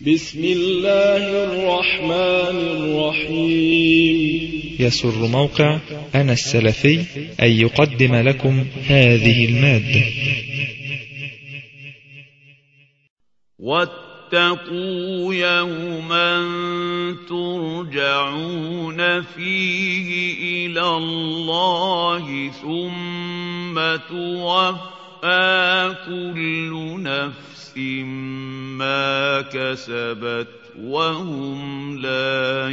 بسم الله الرحمن الرحيم يسر موقع أنا السلفي أن يقدم لكم هذه المادة واتقوا يوما ترجعون فيه إلى الله ثم توفى كل نفس ما كسبت وهم لا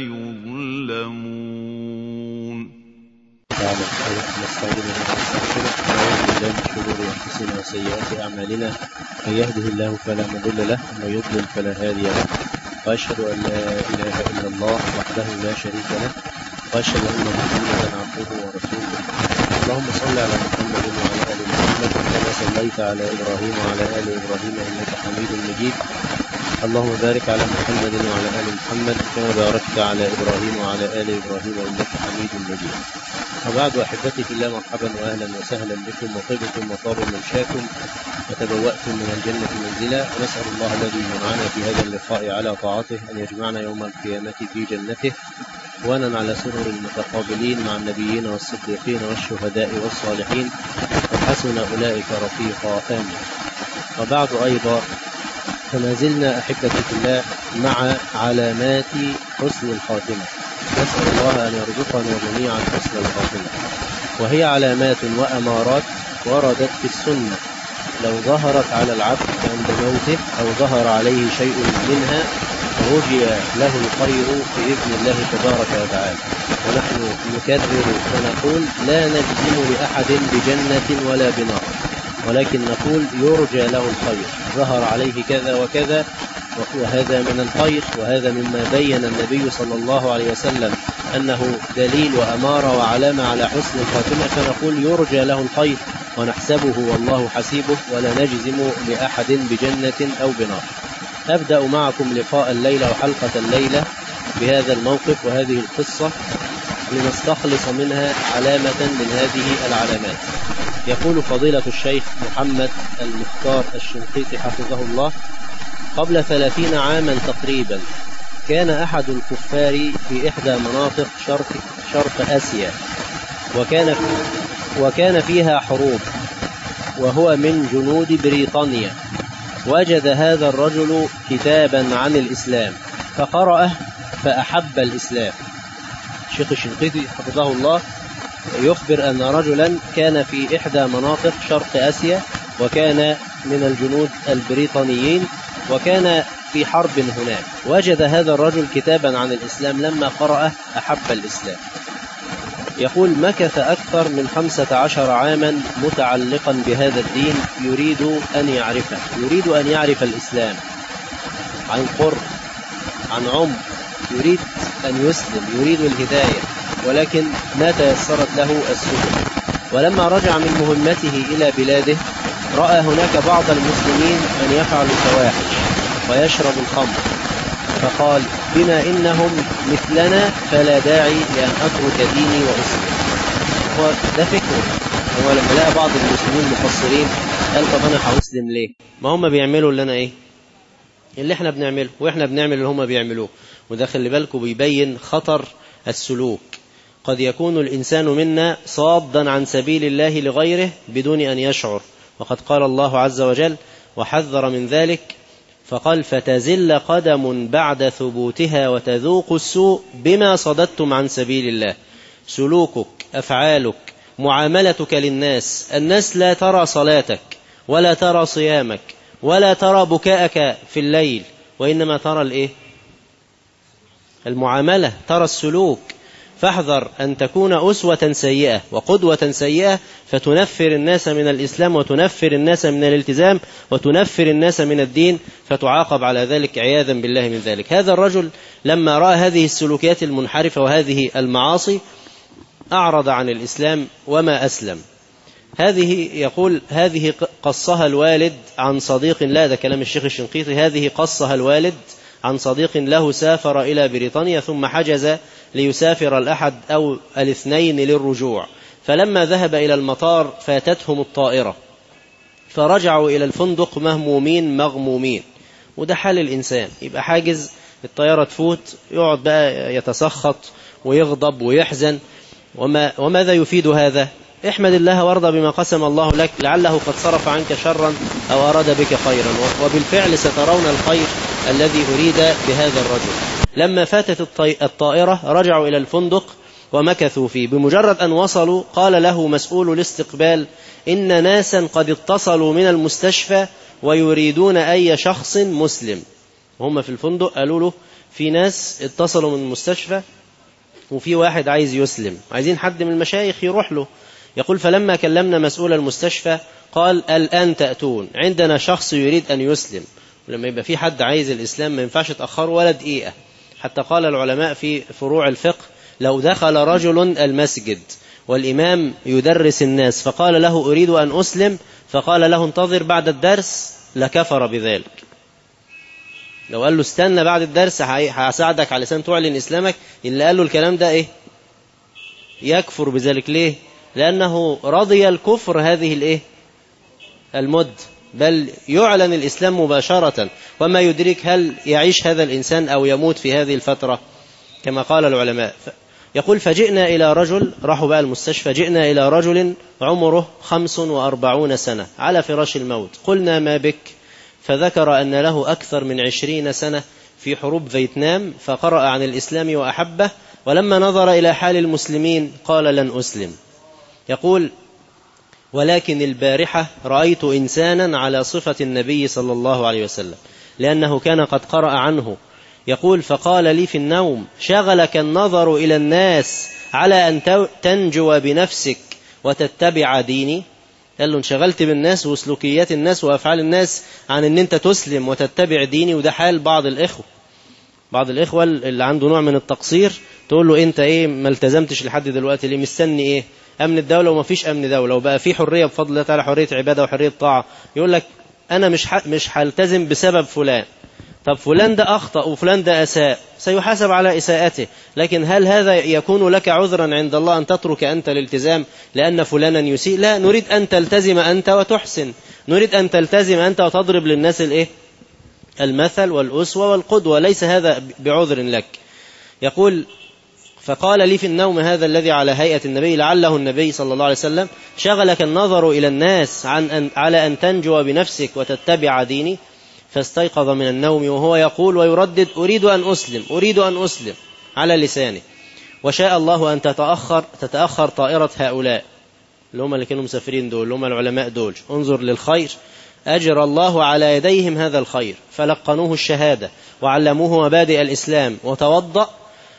يظلمون تعالى نستعجل ونستغفره ونعوذ بالله من شرور انفسنا وسيئات اعمالنا من يهده الله فلا مضل له ومن يضلل فلا هادي له واشهد ان لا اله الا الله وحده لا شريك له واشهد ان محمدا عبده ورسوله اللهم صل على محمد وعلى ال محمد كما صليت على ابراهيم وعلى ال ابراهيم انك حميد مجيد اللهم بارك على محمد وعلى ال محمد كما باركت على ابراهيم وعلى ال ابراهيم انك حميد مجيد وبعد احبتي في الله مرحبا واهلا وسهلا بكم وطبتم وطاب ممشاكم وتبواتم من الجنه منزلا ونسال الله الذي يجمعنا في هذا اللقاء على طاعته ان يجمعنا يوم القيامه في جنته وانا على سرر المتقابلين مع النبيين والصديقين والشهداء والصالحين وحسن اولئك رفيقا امين وبعد ايضا فما زلنا احبتي في الله مع علامات حسن الخاتمه نسال الله ان يرزقنا جميعا حسن الخاتمه وهي علامات وامارات وردت في السنه لو ظهرت على العبد عند موته او ظهر عليه شيء منها رجي له الخير باذن الله تبارك وتعالى ونحن نكرر ونقول لا نجزم لاحد بجنه ولا بنار ولكن نقول يرجى له الخير ظهر عليه كذا وكذا وهذا من الخير وهذا مما بين النبي صلى الله عليه وسلم أنه دليل وأمارة وعلامة على حسن الخاتمة فنقول يرجى له الخير ونحسبه والله حسيبه ولا نجزم لأحد بجنة أو بنار أبدأ معكم لقاء الليلة وحلقة الليلة بهذا الموقف وهذه القصة لنستخلص منها علامة من هذه العلامات يقول فضيلة الشيخ محمد المختار الشنقيطي حفظه الله قبل ثلاثين عاما تقريبا كان أحد الكفار في إحدى مناطق شرق, شرق آسيا وكان, وكان فيها حروب وهو من جنود بريطانيا وجد هذا الرجل كتابا عن الإسلام فقرأه فأحب الإسلام الشيخ الشنقيطي حفظه الله يخبر أن رجلا كان في إحدى مناطق شرق آسيا وكان من الجنود البريطانيين وكان في حرب هناك وجد هذا الرجل كتابا عن الإسلام لما قرأه أحب الإسلام يقول مكث أكثر من خمسة عشر عاما متعلقا بهذا الدين يريد أن يعرفه يريد أن يعرف الإسلام عن قرب عن عمق يريد أن يسلم يريد الهداية ولكن ما تيسرت له السبل ولما رجع من مهمته إلى بلاده رأى هناك بعض المسلمين من يفعل الفواحش ويشرب الخمر فقال بما إنهم مثلنا فلا داعي لأن أترك ديني وأسلم هو ده فكره هو لما لقى بعض المسلمين مقصرين قال طب أنا هأسلم ليه ما هم بيعملوا اللي أنا إيه اللي احنا بنعمله واحنا بنعمل اللي هم بيعملوه وده خلي بالكم بيبين خطر السلوك قد يكون الإنسان منا صادا عن سبيل الله لغيره بدون أن يشعر وقد قال الله عز وجل وحذر من ذلك فقال فتزل قدم بعد ثبوتها وتذوق السوء بما صددتم عن سبيل الله سلوكك أفعالك معاملتك للناس الناس لا ترى صلاتك ولا ترى صيامك ولا ترى بكاءك في الليل وإنما ترى الإيه المعاملة ترى السلوك فاحذر أن تكون أسوة سيئة وقدوة سيئة فتنفر الناس من الإسلام وتنفر الناس من الالتزام وتنفر الناس من الدين فتعاقب على ذلك عياذا بالله من ذلك هذا الرجل لما رأى هذه السلوكيات المنحرفة وهذه المعاصي أعرض عن الإسلام وما أسلم هذه يقول هذه قصها الوالد عن صديق لا ده كلام الشيخ الشنقيطي هذه قصها الوالد عن صديق له سافر إلى بريطانيا ثم حجز ليسافر الأحد أو الاثنين للرجوع فلما ذهب إلى المطار فاتتهم الطائرة فرجعوا إلى الفندق مهمومين مغمومين وده حال الإنسان يبقى حاجز الطيارة تفوت يقعد بقى يتسخط ويغضب ويحزن وما وماذا يفيد هذا احمد الله وارضى بما قسم الله لك لعله قد صرف عنك شرا أو أراد بك خيرا وبالفعل سترون الخير الذي أريد بهذا الرجل لما فاتت الطائرة رجعوا إلى الفندق ومكثوا فيه بمجرد أن وصلوا قال له مسؤول الاستقبال إن ناسا قد اتصلوا من المستشفى ويريدون أي شخص مسلم وهم في الفندق قالوا له في ناس اتصلوا من المستشفى وفي واحد عايز يسلم عايزين حد من المشايخ يروح له يقول فلما كلمنا مسؤول المستشفى قال الآن تأتون عندنا شخص يريد أن يسلم ولما يبقى في حد عايز الإسلام ما ينفعش تأخره ولا دقيقة حتى قال العلماء في فروع الفقه لو دخل رجل المسجد والإمام يدرس الناس فقال له أريد أن أسلم فقال له انتظر بعد الدرس لكفر بذلك لو قال له استنى بعد الدرس هساعدك على لسان تعلن إسلامك اللي قال له الكلام ده إيه يكفر بذلك ليه لأنه رضي الكفر هذه الإيه المد بل يعلن الإسلام مباشرة وما يدرك هل يعيش هذا الإنسان أو يموت في هذه الفترة كما قال العلماء يقول فجئنا إلى رجل راحوا بقى المستشفى جئنا إلى رجل عمره خمس وأربعون سنة على فراش الموت قلنا ما بك فذكر أن له أكثر من عشرين سنة في حروب فيتنام فقرأ عن الإسلام وأحبه ولما نظر إلى حال المسلمين قال لن أسلم يقول ولكن البارحة رأيت إنسانا على صفة النبي صلى الله عليه وسلم لأنه كان قد قرأ عنه يقول فقال لي في النوم شغلك النظر إلى الناس على أن تنجو بنفسك وتتبع ديني قال له انشغلت بالناس وسلوكيات الناس وأفعال الناس عن أن أنت تسلم وتتبع ديني وده حال بعض الإخوة بعض الإخوة اللي عنده نوع من التقصير تقول له أنت إيه ما التزمتش لحد دلوقتي ليه مستني إيه أمن الدولة وما فيش أمن دولة وبقى في حرية بفضل الله تعالى حرية عبادة وحرية طاعة يقول لك أنا مش مش هلتزم بسبب فلان طب فلان ده أخطأ وفلان ده أساء سيحاسب على إساءته لكن هل هذا يكون لك عذرا عند الله أن تترك أنت الالتزام لأن فلانا يسيء لا نريد أن تلتزم أنت وتحسن نريد أن تلتزم أنت وتضرب للناس الإيه؟ المثل والأسوة والقدوة ليس هذا بعذر لك يقول فقال لي في النوم هذا الذي على هيئة النبي لعله النبي صلى الله عليه وسلم شغلك النظر إلى الناس عن أن على أن تنجو بنفسك وتتبع ديني فاستيقظ من النوم وهو يقول ويردد أريد أن أسلم أريد أن أسلم على لسانه وشاء الله أن تتأخر تتأخر طائرة هؤلاء اللي هم اللي كانوا مسافرين دول اللي هم العلماء دول انظر للخير أجر الله على يديهم هذا الخير فلقنوه الشهادة وعلموه مبادئ الإسلام وتوضأ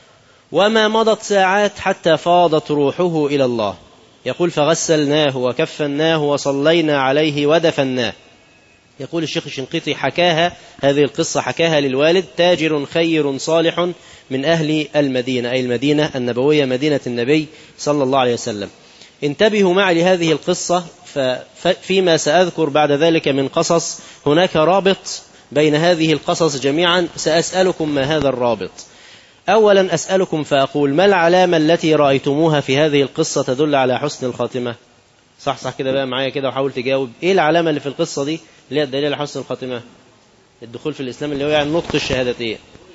وما مضت ساعات حتى فاضت روحه إلى الله يقول فغسلناه وكفناه وصلينا عليه ودفناه يقول الشيخ الشنقيطي حكاها هذه القصة حكاها للوالد تاجر خير صالح من أهل المدينة أي المدينة النبوية مدينة النبي صلى الله عليه وسلم انتبهوا معي لهذه القصة فيما سأذكر بعد ذلك من قصص هناك رابط بين هذه القصص جميعا سأسألكم ما هذا الرابط أولا أسألكم فأقول ما العلامة التي رأيتموها في هذه القصة تدل على حسن الخاتمة صح صح كده بقى معايا كده وحاول تجاوب ايه العلامة اللي في القصة دي اللي هي الدليل على حسن الخاتمة الدخول في الإسلام اللي هو يعني نطق الشهادتين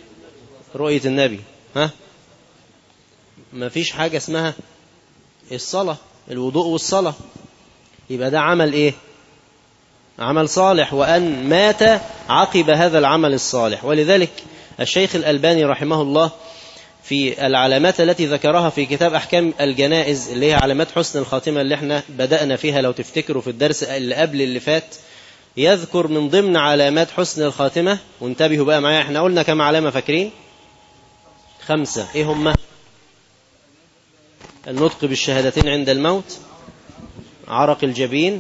رؤية النبي ها ما فيش حاجة اسمها الصلاة الوضوء والصلاة يبقى ده عمل ايه عمل صالح وأن مات عقب هذا العمل الصالح ولذلك الشيخ الألباني رحمه الله في العلامات التي ذكرها في كتاب أحكام الجنائز اللي هي علامات حسن الخاتمة اللي احنا بدأنا فيها لو تفتكروا في الدرس اللي قبل اللي فات يذكر من ضمن علامات حسن الخاتمة وانتبهوا بقى معايا احنا قلنا كم علامة فاكرين خمسة ايه هم النطق بالشهادتين عند الموت عرق الجبين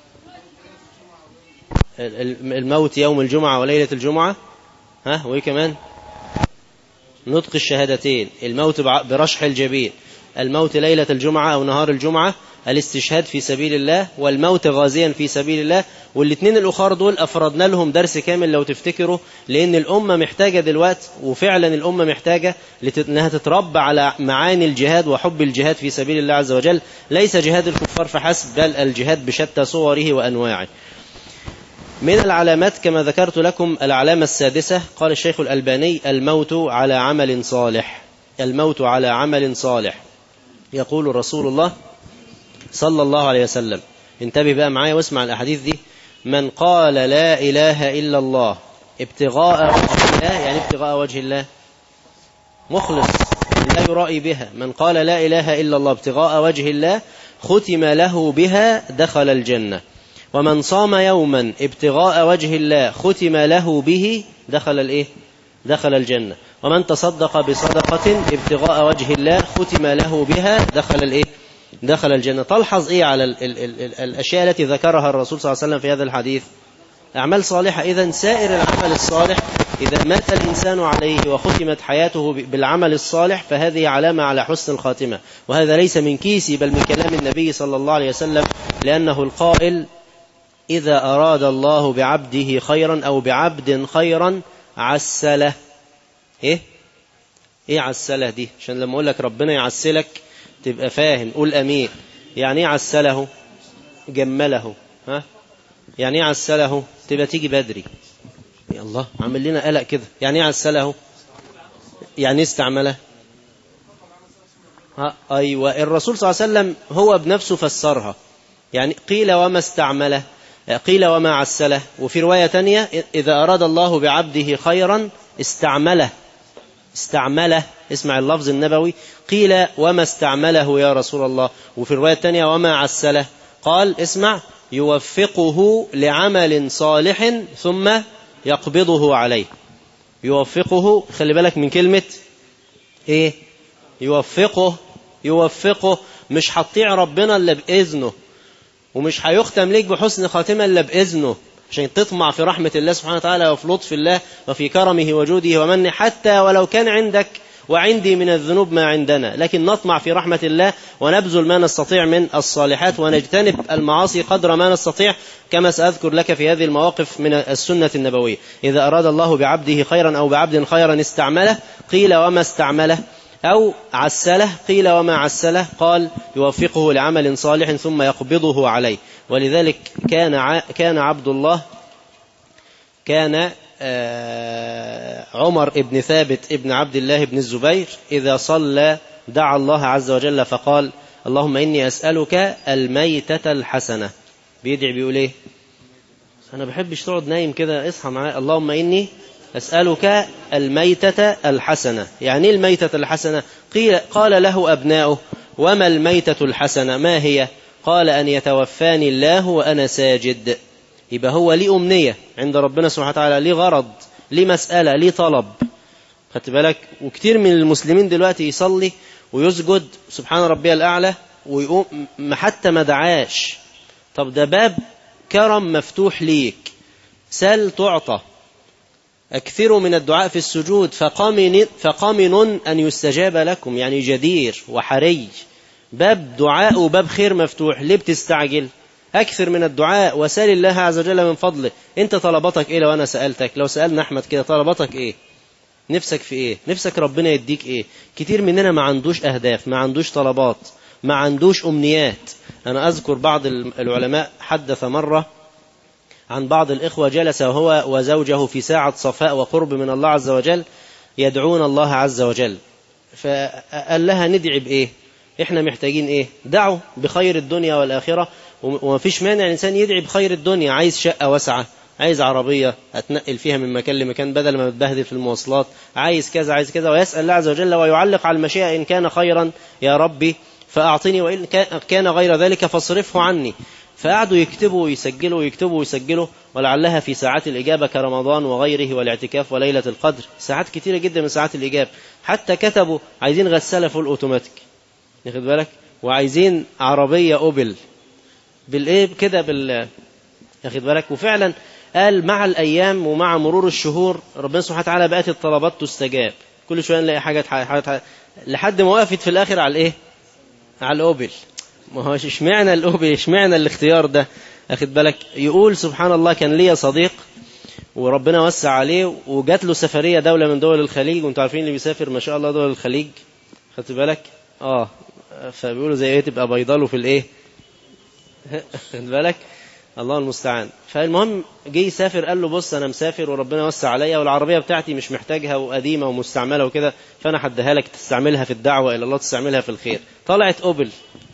الموت يوم الجمعة وليلة الجمعة ها وايه كمان نطق الشهادتين الموت برشح الجبين الموت ليلة الجمعة أو نهار الجمعة الاستشهاد في سبيل الله والموت غازيا في سبيل الله والاثنين الأخر دول أفردنا لهم درس كامل لو تفتكروا لأن الأمة محتاجة دلوقت وفعلا الأمة محتاجة أنها تتربى على معاني الجهاد وحب الجهاد في سبيل الله عز وجل ليس جهاد الكفار فحسب بل الجهاد بشتى صوره وأنواعه من العلامات كما ذكرت لكم العلامة السادسة قال الشيخ الألباني الموت على عمل صالح الموت على عمل صالح يقول رسول الله صلى الله عليه وسلم انتبه بقى معايا واسمع الأحاديث دي من قال لا إله إلا الله ابتغاء وجه الله يعني ابتغاء وجه الله مخلص لا يرائي بها من قال لا إله إلا الله ابتغاء وجه الله ختم له بها دخل الجنة ومن صام يوما ابتغاء وجه الله ختم له به دخل الايه دخل الجنة ومن تصدق بصدقة ابتغاء وجه الله ختم له بها دخل الايه دخل الجنة تلحظ ايه على ال ال ال ال الاشياء التي ذكرها الرسول صلى الله عليه وسلم في هذا الحديث أعمال صالحة إذا سائر العمل الصالح إذا مات الإنسان عليه وختمت حياته بالعمل الصالح فهذه علامة على حسن الخاتمة وهذا ليس من كيسي بل من كلام النبي صلى الله عليه وسلم لأنه القائل إذا أراد الله بعبده خيرا أو بعبد خيرا عسله إيه؟ إيه عسله دي عشان لما أقول لك ربنا يعسلك تبقى فاهم قول أمين يعني إيه عسله جمله ها يعني ايه عسله تبقى تيجي بدري يا الله عامل لنا قلق كده يعني ايه عسله يعني ايه استعمله ها ايوه الرسول صلى الله عليه وسلم هو بنفسه فسرها يعني قيل وما استعمله قيل وما عسله وفي رواية تانية إذا أراد الله بعبده خيرا استعمله استعمله اسمع اللفظ النبوي قيل وما استعمله يا رسول الله وفي الرواية الثانية وما عسله قال اسمع يوفقه لعمل صالح ثم يقبضه عليه يوفقه خلي بالك من كلمة ايه يوفقه يوفقه مش هتطيع ربنا الا باذنه ومش هيختم ليك بحسن خاتمه الا باذنه عشان تطمع في رحمة الله سبحانه وتعالى وفي لطف الله وفي كرمه وجوده ومنه حتى ولو كان عندك وعندي من الذنوب ما عندنا لكن نطمع في رحمة الله ونبذل ما نستطيع من الصالحات ونجتنب المعاصي قدر ما نستطيع كما سأذكر لك في هذه المواقف من السنة النبوية إذا أراد الله بعبده خيرا أو بعبد خيرا استعمله قيل وما استعمله أو عسله قيل وما عسله قال يوفقه لعمل صالح ثم يقبضه عليه ولذلك كان كان عبد الله كان عمر ابن ثابت ابن عبد الله بن الزبير إذا صلى دعا الله عز وجل فقال اللهم إني أسألك الميتة الحسنة بيدعي بيقول إيه أنا بحبش تقعد نايم كده اصحى معايا اللهم إني أسألك الميتة الحسنة يعني إيه الميتة الحسنة قيل قال له أبناؤه وما الميتة الحسنة ما هي قال أن يتوفاني الله وأنا ساجد يبقى هو ليه أمنية عند ربنا سبحانه وتعالى ليه غرض ليه مسألة ليه طلب خدت بالك وكتير من المسلمين دلوقتي يصلي ويسجد سبحان ربي الأعلى ويقوم حتى ما دعاش طب ده باب كرم مفتوح ليك سل تعطى أكثروا من الدعاء في السجود فقامن, فقامن أن يستجاب لكم يعني جدير وحري باب دعاء وباب خير مفتوح ليه بتستعجل أكثر من الدعاء وسال الله عز وجل من فضله أنت طلباتك إيه لو أنا سألتك لو سألنا أحمد كده طلباتك إيه نفسك في إيه نفسك ربنا يديك إيه كتير مننا ما عندوش أهداف ما عندوش طلبات ما عندوش أمنيات أنا أذكر بعض العلماء حدث مرة عن بعض الإخوة جلس هو وزوجه في ساعة صفاء وقرب من الله عز وجل يدعون الله عز وجل فقال لها ندعي بإيه إحنا محتاجين إيه دعوا بخير الدنيا والآخرة وما فيش مانع الإنسان يدعي بخير الدنيا عايز شقة واسعة عايز عربية أتنقل فيها من مكان لمكان بدل ما بتبهدل في المواصلات عايز كذا عايز كذا ويسأل الله عز وجل ويعلق على المشيئة إن كان خيرا يا ربي فأعطني وإن كان غير ذلك فاصرفه عني فقعدوا يكتبوا ويسجلوا ويكتبوا ويسجلوا ولعلها في ساعات الإجابة كرمضان وغيره والاعتكاف وليلة القدر ساعات كتيرة جدا من ساعات الإجابة حتى كتبوا عايزين غسالة فول أوتوماتيك ياخد بالك وعايزين عربية أوبل بالإيه كده بال ياخد بالك وفعلا قال مع الأيام ومع مرور الشهور ربنا سبحانه وتعالى بقت الطلبات تستجاب كل شوية نلاقي حاجة حاجات لحد ما وقفت في الآخر على الإيه على الأوبل ما هو اشمعنى الأوبل اشمعنى الاختيار ده أخد بالك يقول سبحان الله كان ليا صديق وربنا وسع عليه وجات له سفرية دولة من دول الخليج وانتوا عارفين اللي بيسافر ما شاء الله دول الخليج خدت بالك اه فبيقولوا زي ايه تبقى بيضاله في الايه خد بالك الله المستعان فالمهم جه يسافر قال له بص انا مسافر وربنا يوسع عليا والعربيه بتاعتي مش محتاجها وقديمه ومستعمله وكده فانا هديها لك تستعملها في الدعوه الى الله تستعملها في الخير طلعت اوبل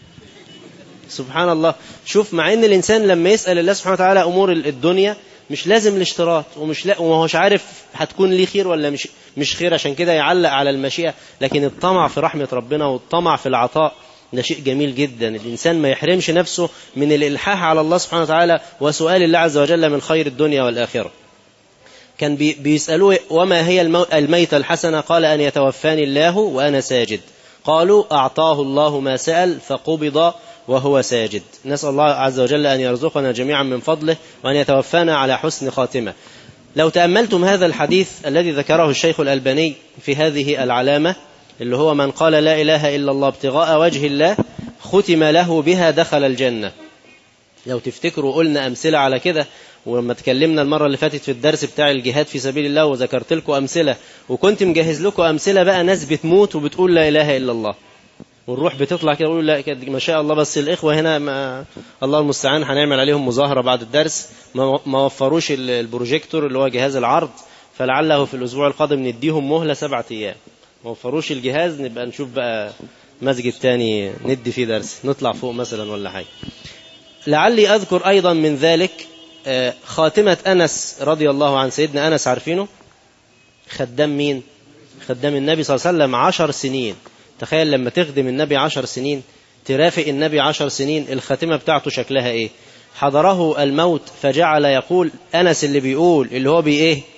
سبحان الله شوف مع ان الانسان لما يسال الله سبحانه وتعالى امور الدنيا مش لازم الاشتراط ومش لا وما هوش عارف هتكون ليه خير ولا مش مش خير عشان كده يعلق على المشيئه لكن الطمع في رحمه ربنا والطمع في العطاء ده شيء جميل جدا الإنسان ما يحرمش نفسه من الإلحاح على الله سبحانه وتعالى وسؤال الله عز وجل من خير الدنيا والآخرة كان بي بيسألوه وما هي الميتة الحسنة قال أن يتوفاني الله وأنا ساجد قالوا أعطاه الله ما سأل فقبض وهو ساجد نسأل الله عز وجل أن يرزقنا جميعا من فضله وأن يتوفانا على حسن خاتمة لو تأملتم هذا الحديث الذي ذكره الشيخ الألباني في هذه العلامة اللي هو من قال لا إله إلا الله ابتغاء وجه الله ختم له بها دخل الجنة لو تفتكروا قلنا أمثلة على كده ولما تكلمنا المرة اللي فاتت في الدرس بتاع الجهاد في سبيل الله وذكرت لكم أمثلة وكنت مجهز لكم أمثلة بقى ناس بتموت وبتقول لا إله إلا الله والروح بتطلع كده يقول لا ما شاء الله بس الإخوة هنا ما الله المستعان هنعمل عليهم مظاهرة بعد الدرس ما, ما وفروش البروجيكتور اللي هو جهاز العرض فلعله في الأسبوع القادم نديهم مهلة سبعة أيام ما وفروش الجهاز نبقى نشوف بقى مسجد تاني ندي فيه درس نطلع فوق مثلا ولا حاجة لعلي أذكر أيضا من ذلك خاتمة أنس رضي الله عن سيدنا أنس عارفينه خدام مين خدام النبي صلى الله عليه وسلم عشر سنين تخيل لما تخدم النبي عشر سنين ترافق النبي عشر سنين الخاتمة بتاعته شكلها ايه حضره الموت فجعل يقول أنس اللي بيقول اللي هو بي ايه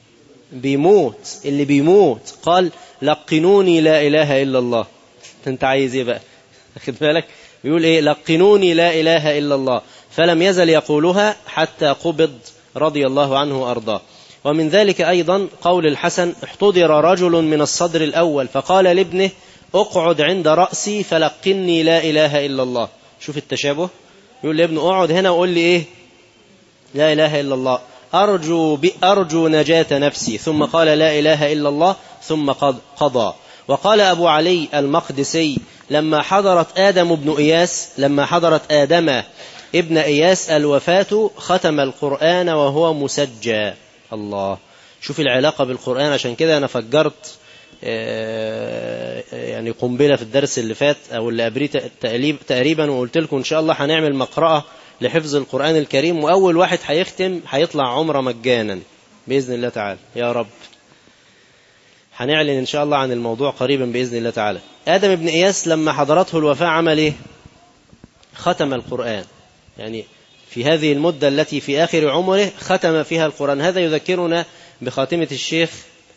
بيموت اللي بيموت قال لقنوني لا إله إلا الله انت عايز ايه بقى خد بالك بيقول ايه لقنوني لا إله إلا الله فلم يزل يقولها حتى قبض رضي الله عنه وأرضاه ومن ذلك أيضا قول الحسن احتضر رجل من الصدر الأول فقال لابنه اقعد عند رأسي فلقني لا إله إلا الله شوف التشابه يقول لابنه اقعد هنا وقول لي ايه لا إله إلا الله أرجو, أرجو نجاة نفسي ثم قال لا إله إلا الله ثم قضى وقال أبو علي المقدسي لما حضرت آدم بن إياس لما حضرت آدم ابن إياس الوفاة ختم القرآن وهو مسجى الله شوف العلاقة بالقرآن عشان كده أنا فجرت يعني قنبلة في الدرس اللي فات أو اللي قبليه تقريبا وقلت لكم إن شاء الله هنعمل مقرأة لحفظ القرآن الكريم وأول واحد هيختم هيطلع عمره مجانا بإذن الله تعالى يا رب هنعلن إن شاء الله عن الموضوع قريبا بإذن الله تعالى آدم بن إياس لما حضرته الوفاة عمل إيه ختم القرآن يعني في هذه المدة التي في آخر عمره ختم فيها القرآن هذا يذكرنا بخاتمة الشيخ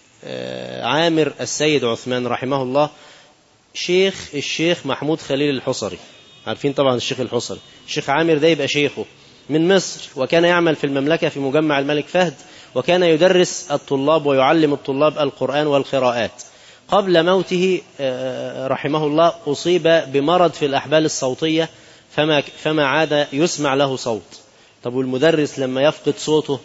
عامر السيد عثمان رحمه الله شيخ الشيخ محمود خليل الحصري عارفين طبعا الشيخ الحصري الشيخ عامر ده يبقى شيخه من مصر وكان يعمل في المملكة في مجمع الملك فهد وكان يدرس الطلاب ويعلم الطلاب القرآن والقراءات قبل موته رحمه الله أصيب بمرض في الأحبال الصوتية فما, فما عاد يسمع له صوت طب والمدرس لما يفقد صوته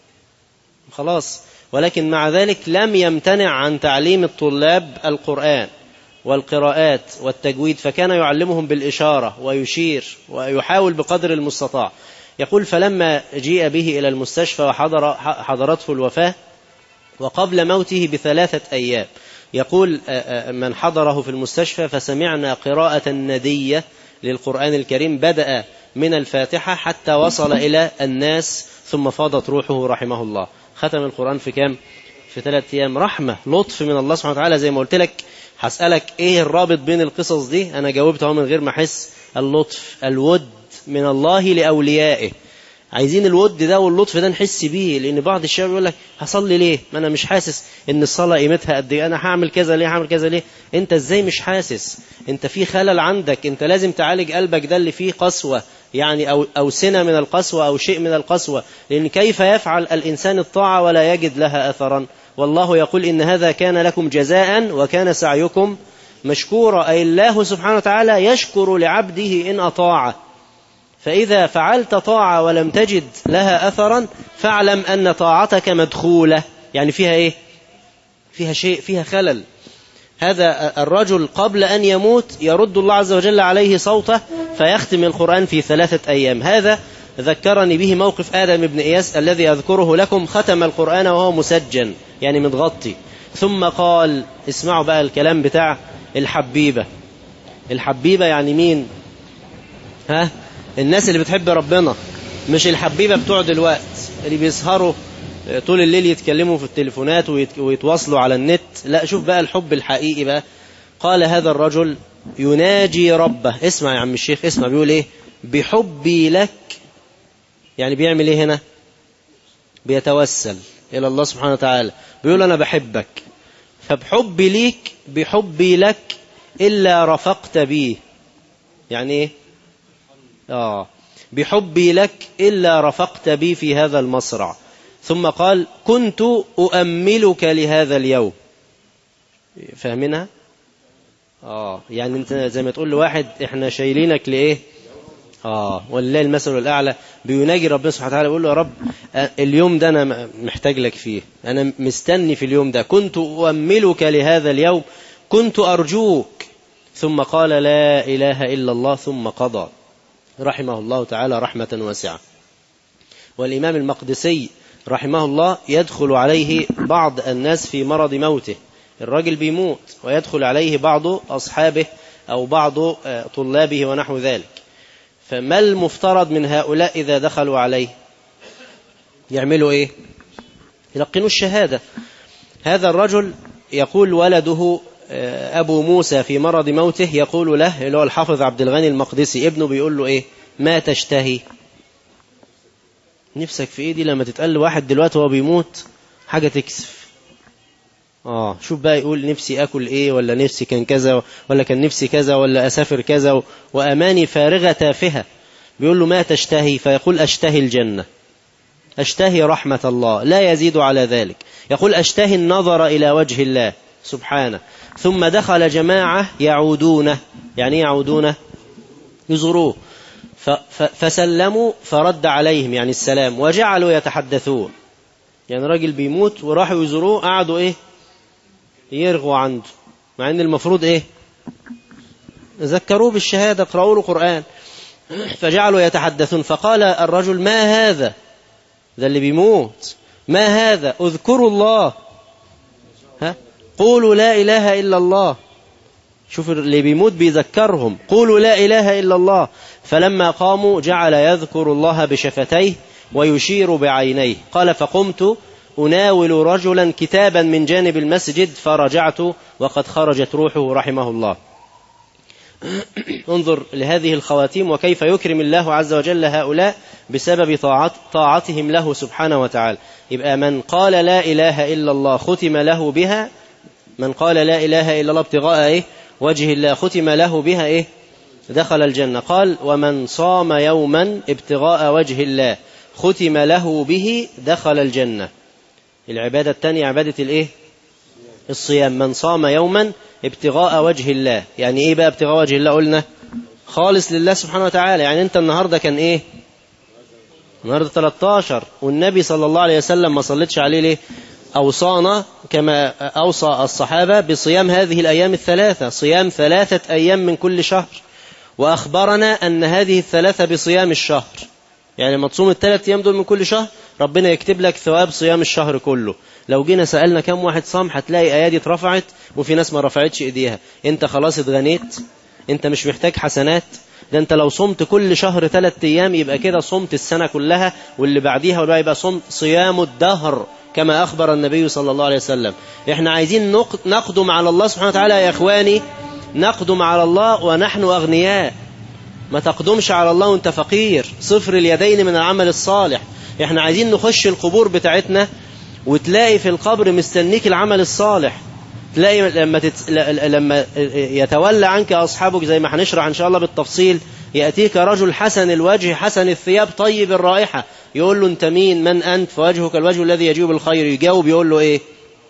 خلاص ولكن مع ذلك لم يمتنع عن تعليم الطلاب القرآن والقراءات والتجويد فكان يعلمهم بالإشارة ويشير ويحاول بقدر المستطاع يقول فلما جيء به إلى المستشفى وحضر حضرته الوفاة وقبل موته بثلاثة أيام يقول من حضره في المستشفى فسمعنا قراءة ندية للقرآن الكريم بدأ من الفاتحة حتى وصل إلى الناس ثم فاضت روحه رحمه الله ختم القرآن في كام في ثلاث أيام رحمة لطف من الله سبحانه وتعالى زي ما قلت لك هسألك إيه الرابط بين القصص دي أنا جاوبت من غير ما أحس اللطف الود من الله لأوليائه عايزين الود ده واللطف ده نحس بيه لأن بعض الشباب يقول لك هصلي ليه ما أنا مش حاسس إن الصلاة قيمتها قد إيه أنا هعمل كذا ليه هعمل كذا ليه أنت إزاي مش حاسس أنت في خلل عندك أنت لازم تعالج قلبك ده اللي فيه قسوة يعني أو, أو سنة من القسوة أو شيء من القسوة لأن كيف يفعل الإنسان الطاعة ولا يجد لها أثرا والله يقول إن هذا كان لكم جزاء وكان سعيكم مشكورا أي الله سبحانه وتعالى يشكر لعبده إن أطاعه فإذا فعلت طاعة ولم تجد لها أثرا فاعلم أن طاعتك مدخولة يعني فيها إيه فيها شيء فيها خلل هذا الرجل قبل أن يموت يرد الله عز وجل عليه صوته فيختم القرآن في ثلاثة أيام هذا ذكرني به موقف آدم بن إياس الذي أذكره لكم ختم القرآن وهو مسجن يعني متغطي ثم قال اسمعوا بقى الكلام بتاع الحبيبة الحبيبة يعني مين ها الناس اللي بتحب ربنا مش الحبيبة بتوع دلوقت اللي بيسهروا طول الليل يتكلموا في التليفونات ويت- ويتواصلوا على النت لا شوف بقى الحب الحقيقي بقى قال هذا الرجل يناجي ربه اسمع يا عم الشيخ اسمع بيقول ايه بحبي لك يعني بيعمل ايه هنا بيتوسل الى الله سبحانه وتعالى بيقول انا بحبك فبحبي ليك بحبي لك الا رفقت بي يعني ايه اه بحبي لك الا رفقت بي في هذا المصرع ثم قال كنت اؤملك لهذا اليوم فاهمينها اه يعني انت زي ما تقول لواحد احنا شايلينك لايه اه ولله المثل الاعلى بيناجي ربنا سبحانه وتعالى بيقول له يا رب آه، اليوم ده انا م- محتاج لك فيه انا مستني في اليوم ده كنت اؤملك لهذا اليوم كنت ارجوك ثم قال لا اله الا الله ثم قضى رحمه الله تعالى رحمه واسعه والامام المقدسي رحمه الله يدخل عليه بعض الناس في مرض موته الراجل بيموت ويدخل عليه بعض أصحابه أو بعض آه، طلابه ونحو ذلك فما المفترض من هؤلاء إذا دخلوا عليه يعملوا إيه يلقنوا الشهادة هذا الرجل يقول ولده آه، أبو موسى في مرض موته يقول له اللي هو الحافظ عبد الغني المقدسي ابنه بيقول له إيه ما تشتهي نفسك في إيه دي لما تتقال لواحد دلوقتي وهو بيموت حاجة تكسف اه شوف بقى يقول نفسي اكل ايه ولا نفسي كان كذا ولا كان نفسي كذا ولا اسافر كذا و- واماني فارغه تافهه بيقول له ما تشتهي فيقول اشتهي الجنه اشتهي رحمه الله لا يزيد على ذلك يقول اشتهي النظر الى وجه الله سبحانه ثم دخل جماعه يعودونه يعني إيه يعودونه يزوروه ف- ف- فسلموا فرد عليهم يعني السلام وجعلوا يتحدثون يعني راجل بيموت وراحوا يزوروه قعدوا ايه يرغوا عنده مع ان المفروض ايه ذكروه بالشهادة اقرأوا له قرآن فجعلوا يتحدثون فقال الرجل ما هذا ده اللي بيموت ما هذا اذكروا الله ها قولوا لا إله إلا الله شوف اللي بيموت بيذكرهم قولوا لا إله إلا الله فلما قاموا جعل يذكر الله بشفتيه ويشير بعينيه قال فقمت أناول رجلا كتابا من جانب المسجد فرجعت وقد خرجت روحه رحمه الله انظر لهذه الخواتيم وكيف يكرم الله عز وجل هؤلاء بسبب طاعت طاعتهم له سبحانه وتعالى يبقى من قال لا إله إلا الله ختم له بها من قال لا إله إلا الله ابتغاء إيه وجه الله ختم له بها إيه دخل الجنة قال ومن صام يوما ابتغاء وجه الله ختم له به دخل الجنة العبادة الثانية عبادة الإيه الصيام من صام يوما ابتغاء وجه الله يعني إيه بقى ابتغاء وجه الله قلنا خالص لله سبحانه وتعالى يعني أنت النهاردة كان إيه النهاردة 13 والنبي صلى الله عليه وسلم ما صلتش عليه ليه أوصانا كما أوصى الصحابة بصيام هذه الأيام الثلاثة صيام ثلاثة أيام من كل شهر وأخبرنا أن هذه الثلاثة بصيام الشهر يعني لما تصوم الثلاث أيام دول من كل شهر ربنا يكتب لك ثواب صيام الشهر كله لو جينا سألنا كم واحد صام هتلاقي أيادي اترفعت وفي ناس ما رفعتش إيديها أنت خلاص اتغنيت أنت مش محتاج حسنات ده أنت لو صمت كل شهر ثلاث أيام يبقى كده صمت السنة كلها واللي بعديها واللي يبقى صمت صيام الدهر كما أخبر النبي صلى الله عليه وسلم إحنا عايزين نق- نقدم على الله سبحانه وتعالى يا إخواني نقدم على الله ونحن أغنياء ما تقدمش على الله وانت فقير صفر اليدين من العمل الصالح احنا عايزين نخش القبور بتاعتنا وتلاقي في القبر مستنيك العمل الصالح تلاقي لما تت... ل- لما يتولى عنك اصحابك زي ما هنشرح ان شاء الله بالتفصيل ياتيك رجل حسن الوجه حسن الثياب طيب الرائحه يقول له انت مين من انت فوجهك الوجه الذي يجيب بالخير يجاوب يقول له ايه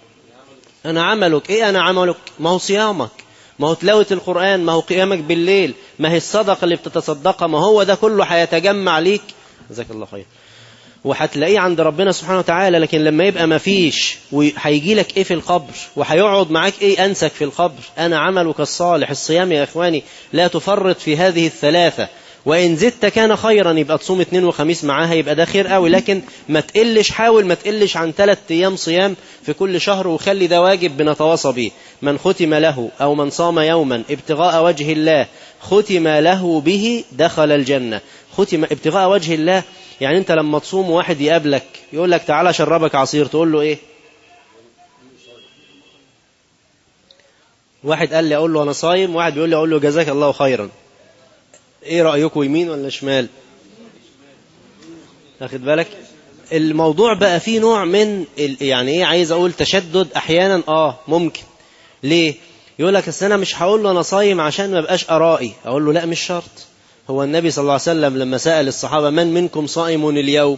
انا عملك ايه انا عملك ما هو صيامك ما هو تلاوة القرآن ما هو قيامك بالليل ما هي الصدقة اللي بتتصدقها ما هو ده كله هيتجمع ليك جزاك الله خير وهتلاقيه عند ربنا سبحانه وتعالى لكن لما يبقى ما فيش وهيجي لك ايه في القبر وهيقعد معاك ايه انسك في القبر انا عملك الصالح الصيام يا اخواني لا تفرط في هذه الثلاثة وإن زدت كان خيرا يبقى تصوم اثنين وخميس معاها يبقى ده خير قوي لكن ما تقلش حاول ما تقلش عن ثلاث أيام صيام في كل شهر وخلي ده واجب بنتواصى به من ختم له أو من صام يوما ابتغاء وجه الله ختم له به دخل الجنة ختم ابتغاء وجه الله يعني انت لما تصوم واحد يقابلك يقول لك تعالى شربك عصير تقول له ايه واحد قال لي اقول له انا صايم واحد بيقول لي اقول له جزاك الله خيرا ايه رايكم يمين ولا شمال واخد بالك الموضوع بقى فيه نوع من ال... يعني ايه عايز اقول تشدد احيانا اه ممكن ليه يقول لك انا مش هقول له انا صايم عشان ما بقاش ارائي اقول له لا مش شرط هو النبي صلى الله عليه وسلم لما سأل الصحابة من منكم صائم اليوم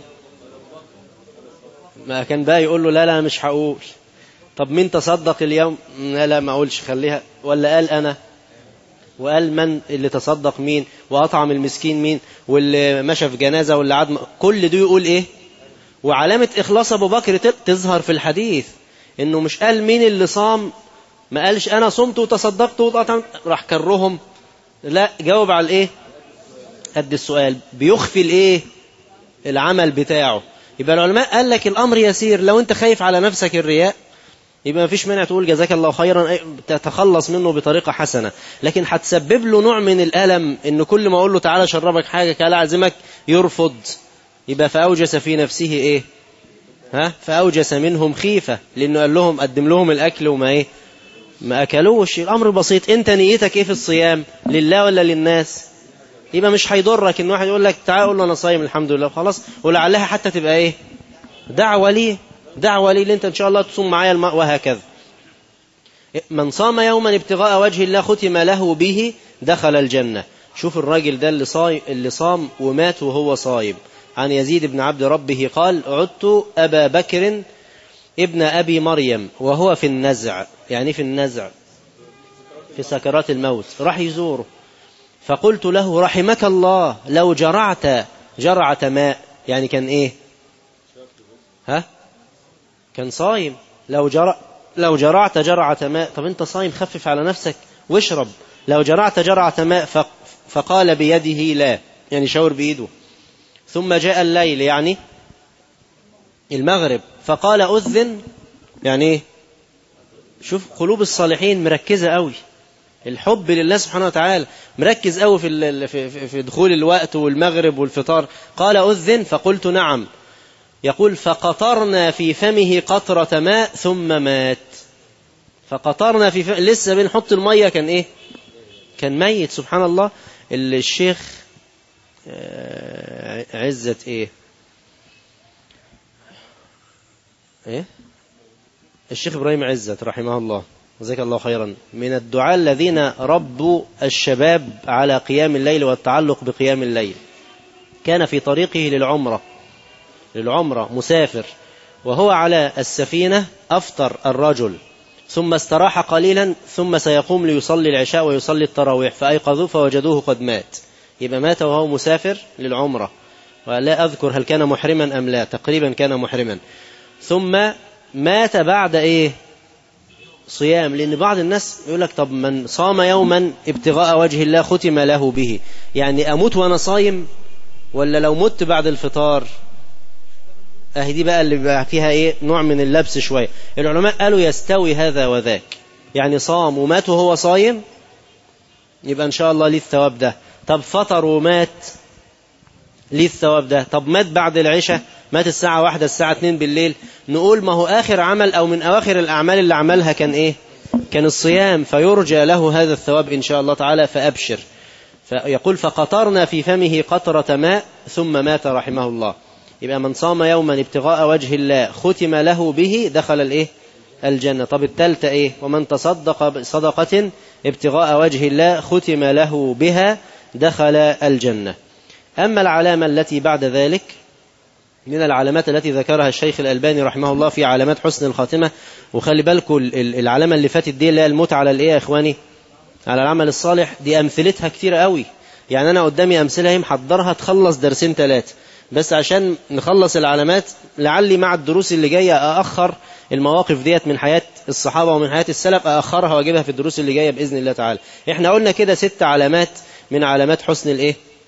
ما كان بقى يقول له لا لا مش هقول طب مين تصدق اليوم لا لا ما اقولش خليها ولا قال انا وقال من اللي تصدق مين واطعم المسكين مين واللي مشى في جنازة واللي عاد كل ده يقول ايه وعلامة اخلاص ابو بكر تظهر في الحديث انه مش قال مين اللي صام ما قالش انا صمت وتصدقت وطعمت راح كرهم لا جاوب على الايه قد السؤال بيخفي الايه العمل بتاعه يبقى العلماء قال لك الامر يسير لو انت خايف على نفسك الرياء يبقى مفيش مانع تقول جزاك الله خيرا تتخلص منه بطريقة حسنة لكن هتسبب له نوع من الألم إن كل ما أقول له تعالى شربك حاجة كلا أعزمك يرفض يبقى فأوجس في نفسه إيه ها فأوجس منهم خيفة لأنه قال لهم قدم لهم الأكل وما إيه ما أكلوش الأمر بسيط أنت نيتك إيه في الصيام لله ولا للناس يبقى مش هيضرك ان واحد يقول لك تعال قول له انا صايم الحمد لله خلاص ولعلها حتى تبقى ايه دعوه لي دعوه لي اللي انت ان شاء الله تصوم معايا الماء وهكذا من صام يوما ابتغاء وجه الله ختم له به دخل الجنه شوف الراجل ده اللي صايم اللي صام ومات وهو صايم عن يزيد بن عبد ربه قال عدت ابا بكر ابن ابي مريم وهو في النزع يعني في النزع في سكرات الموت راح يزوره فقلت له رحمك الله لو جرعت جرعة ماء يعني كان ايه ها كان صايم لو جرع لو جرعت جرعة ماء طب انت صايم خفف على نفسك واشرب لو جرعت جرعة ماء فقال بيده لا يعني شاور بإيده ثم جاء الليل يعني المغرب فقال أذن يعني ايه شوف قلوب الصالحين مركزة قوي الحب لله سبحانه وتعالى مركز قوي في في في دخول الوقت والمغرب والفطار قال أذن فقلت نعم يقول فقطرنا في فمه قطرة ماء ثم مات فقطرنا في فمه لسه بنحط المية كان ايه كان ميت سبحان الله الشيخ عزة ايه ايه الشيخ ابراهيم عزت رحمه الله جزاك الله خيرا من الدعاء الذين ربوا الشباب على قيام الليل والتعلق بقيام الليل كان في طريقه للعمرة للعمرة مسافر وهو على السفينة أفطر الرجل ثم استراح قليلا ثم سيقوم ليصلي العشاء ويصلي التراويح فأيقظوه فوجدوه قد مات يبقى مات وهو مسافر للعمرة ولا أذكر هل كان محرما أم لا تقريبا كان محرما ثم مات بعد إيه صيام لأن بعض الناس يقول لك طب من صام يوما ابتغاء وجه الله ختم له به يعني أموت وأنا صايم ولا لو مت بعد الفطار أهي دي بقى اللي بقى فيها إيه نوع من اللبس شوية العلماء قالوا يستوي هذا وذاك يعني صام ومات وهو صايم يبقى إن شاء الله ليه الثواب ده طب فطر ومات ليه الثواب ده طب مات بعد العشاء مات الساعة واحدة الساعة اتنين بالليل نقول ما هو آخر عمل أو من أواخر الأعمال اللي عملها كان إيه كان الصيام فيرجى له هذا الثواب إن شاء الله تعالى فأبشر فيقول فقطرنا في فمه قطرة ماء ثم مات رحمه الله يبقى من صام يوما ابتغاء وجه الله ختم له به دخل الإيه الجنة طب التالتة إيه ومن تصدق بصدقة ابتغاء وجه الله ختم له بها دخل الجنة أما العلامة التي بعد ذلك من العلامات التي ذكرها الشيخ الألباني رحمه الله في علامات حسن الخاتمة وخلي بالكم العلامة اللي فاتت دي اللي هي الموت على الإيه يا إخواني على العمل الصالح دي أمثلتها كتير قوي يعني أنا قدامي أمثلة هي محضرها تخلص درسين ثلاثة بس عشان نخلص العلامات لعلي مع الدروس اللي جاية أأخر المواقف ديت من حياة الصحابة ومن حياة السلف أأخرها وأجيبها في الدروس اللي جاية بإذن الله تعالى إحنا قلنا كده ست علامات من علامات حسن الإيه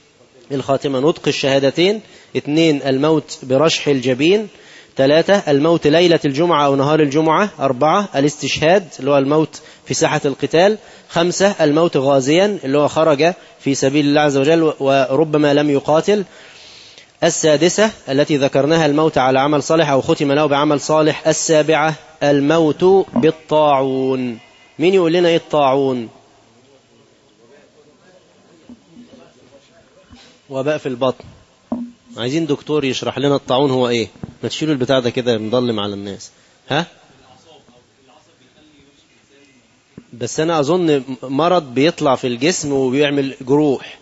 الخاتمة نطق الشهادتين اثنين الموت برشح الجبين ثلاثة الموت ليلة الجمعة أو نهار الجمعة أربعة الاستشهاد اللي هو الموت في ساحة القتال خمسة الموت غازيا اللي هو خرج في سبيل الله عز وجل وربما لم يقاتل السادسة التي ذكرناها الموت على عمل صالح أو ختم له بعمل صالح السابعة الموت بالطاعون مين يقول لنا ايه الطاعون وباء في البطن عايزين دكتور يشرح لنا الطاعون هو ايه ما تشيلوا البتاع ده كده مضلم على الناس ها بس انا اظن مرض بيطلع في الجسم وبيعمل جروح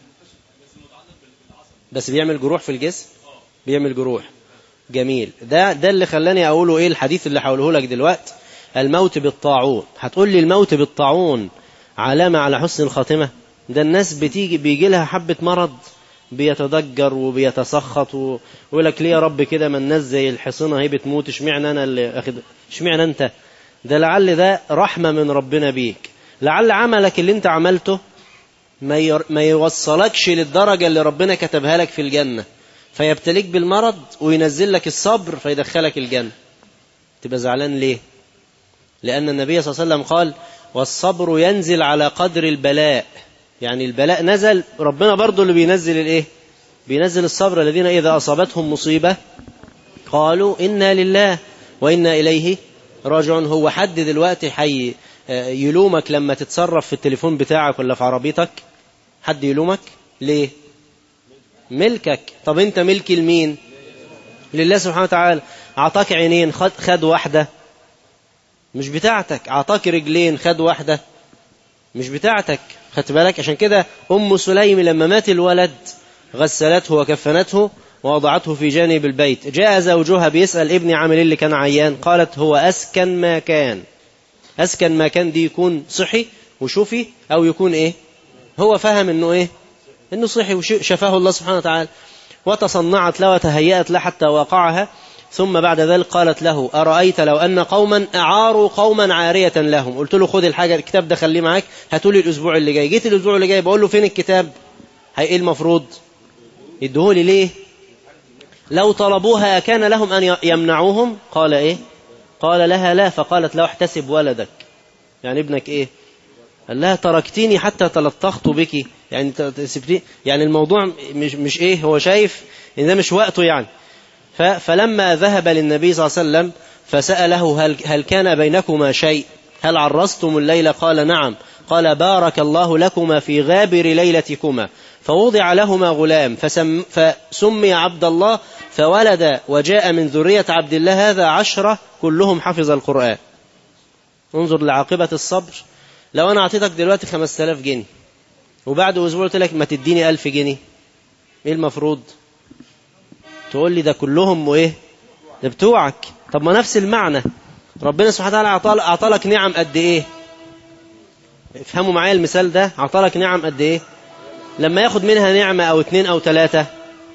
بس بيعمل جروح في الجسم بيعمل جروح جميل ده ده اللي خلاني اقوله ايه الحديث اللي هقوله لك دلوقتي الموت بالطاعون هتقول لي الموت بالطاعون علامة على حسن الخاتمة ده الناس بتيجي بيجي لها حبة مرض بيتضجر وبيتسخط ويقول لك ليه يا رب كده ما الناس زي الحصينة هي بتموت اشمعنى انا اللي اخد اشمعنى انت ده لعل ده رحمة من ربنا بيك لعل عملك اللي انت عملته ما, ير... ما يوصلكش للدرجة اللي ربنا كتبها لك في الجنة فيبتليك بالمرض وينزل لك الصبر فيدخلك الجنة تبقى زعلان ليه لأن النبي صلى الله عليه وسلم قال والصبر ينزل على قدر البلاء يعني البلاء نزل ربنا برضو اللي بينزل الايه بينزل الصبر الذين إذا أصابتهم مصيبة قالوا إنا لله وإنا إليه راجعون هو حد دلوقتي حي يلومك لما تتصرف في التليفون بتاعك ولا في عربيتك حد يلومك ليه ملكك طب انت ملك لمين لله سبحانه وتعالى اعطاك عينين خد, خد واحدة مش بتاعتك اعطاك رجلين خد واحدة مش بتاعتك خدت بالك عشان كده ام سليم لما مات الولد غسلته وكفنته ووضعته في جانب البيت جاء زوجها بيسأل ابني عامل اللي كان عيان قالت هو أسكن ما كان أسكن ما كان دي يكون صحي وشوفي أو يكون إيه هو فهم إنه إيه إنه صحي وشفاه الله سبحانه وتعالى وتصنعت له وتهيأت له حتى وقعها ثم بعد ذلك قالت له أرأيت لو أن قوما أعاروا قوما عارية لهم قلت له خد الحاجة الكتاب ده خليه معاك هاتولي الأسبوع اللي جاي جيت الأسبوع اللي جاي بقول له فين الكتاب هي إيه المفروض يدهولي ليه لو طلبوها كان لهم أن يمنعوهم قال إيه قال لها لا فقالت له احتسب ولدك يعني ابنك إيه قال لها تركتيني حتى تلطخت بك يعني سبتي يعني الموضوع مش مش ايه هو شايف ان ده مش وقته يعني فلما ذهب للنبي صلى الله عليه وسلم فسأله هل هل كان بينكما شيء هل عرستم الليل قال نعم قال بارك الله لكما في غابر ليلتكما فوضع لهما غلام فسم فسمي عبد الله فولد وجاء من ذرية عبد الله هذا عشرة كلهم حفظ القرآن انظر لعاقبة الصبر لو أنا أعطيتك دلوقتي خمس تلاف جنيه وبعد أسبوع قلت لك ما تديني ألف جنيه إيه المفروض تقول لي ده كلهم وإيه ده بتوعك طب ما نفس المعنى ربنا سبحانه وتعالى أعطالك نعم قد إيه افهموا معايا المثال ده أعطالك نعم قد إيه لما ياخد منها نعمة أو اتنين أو تلاتة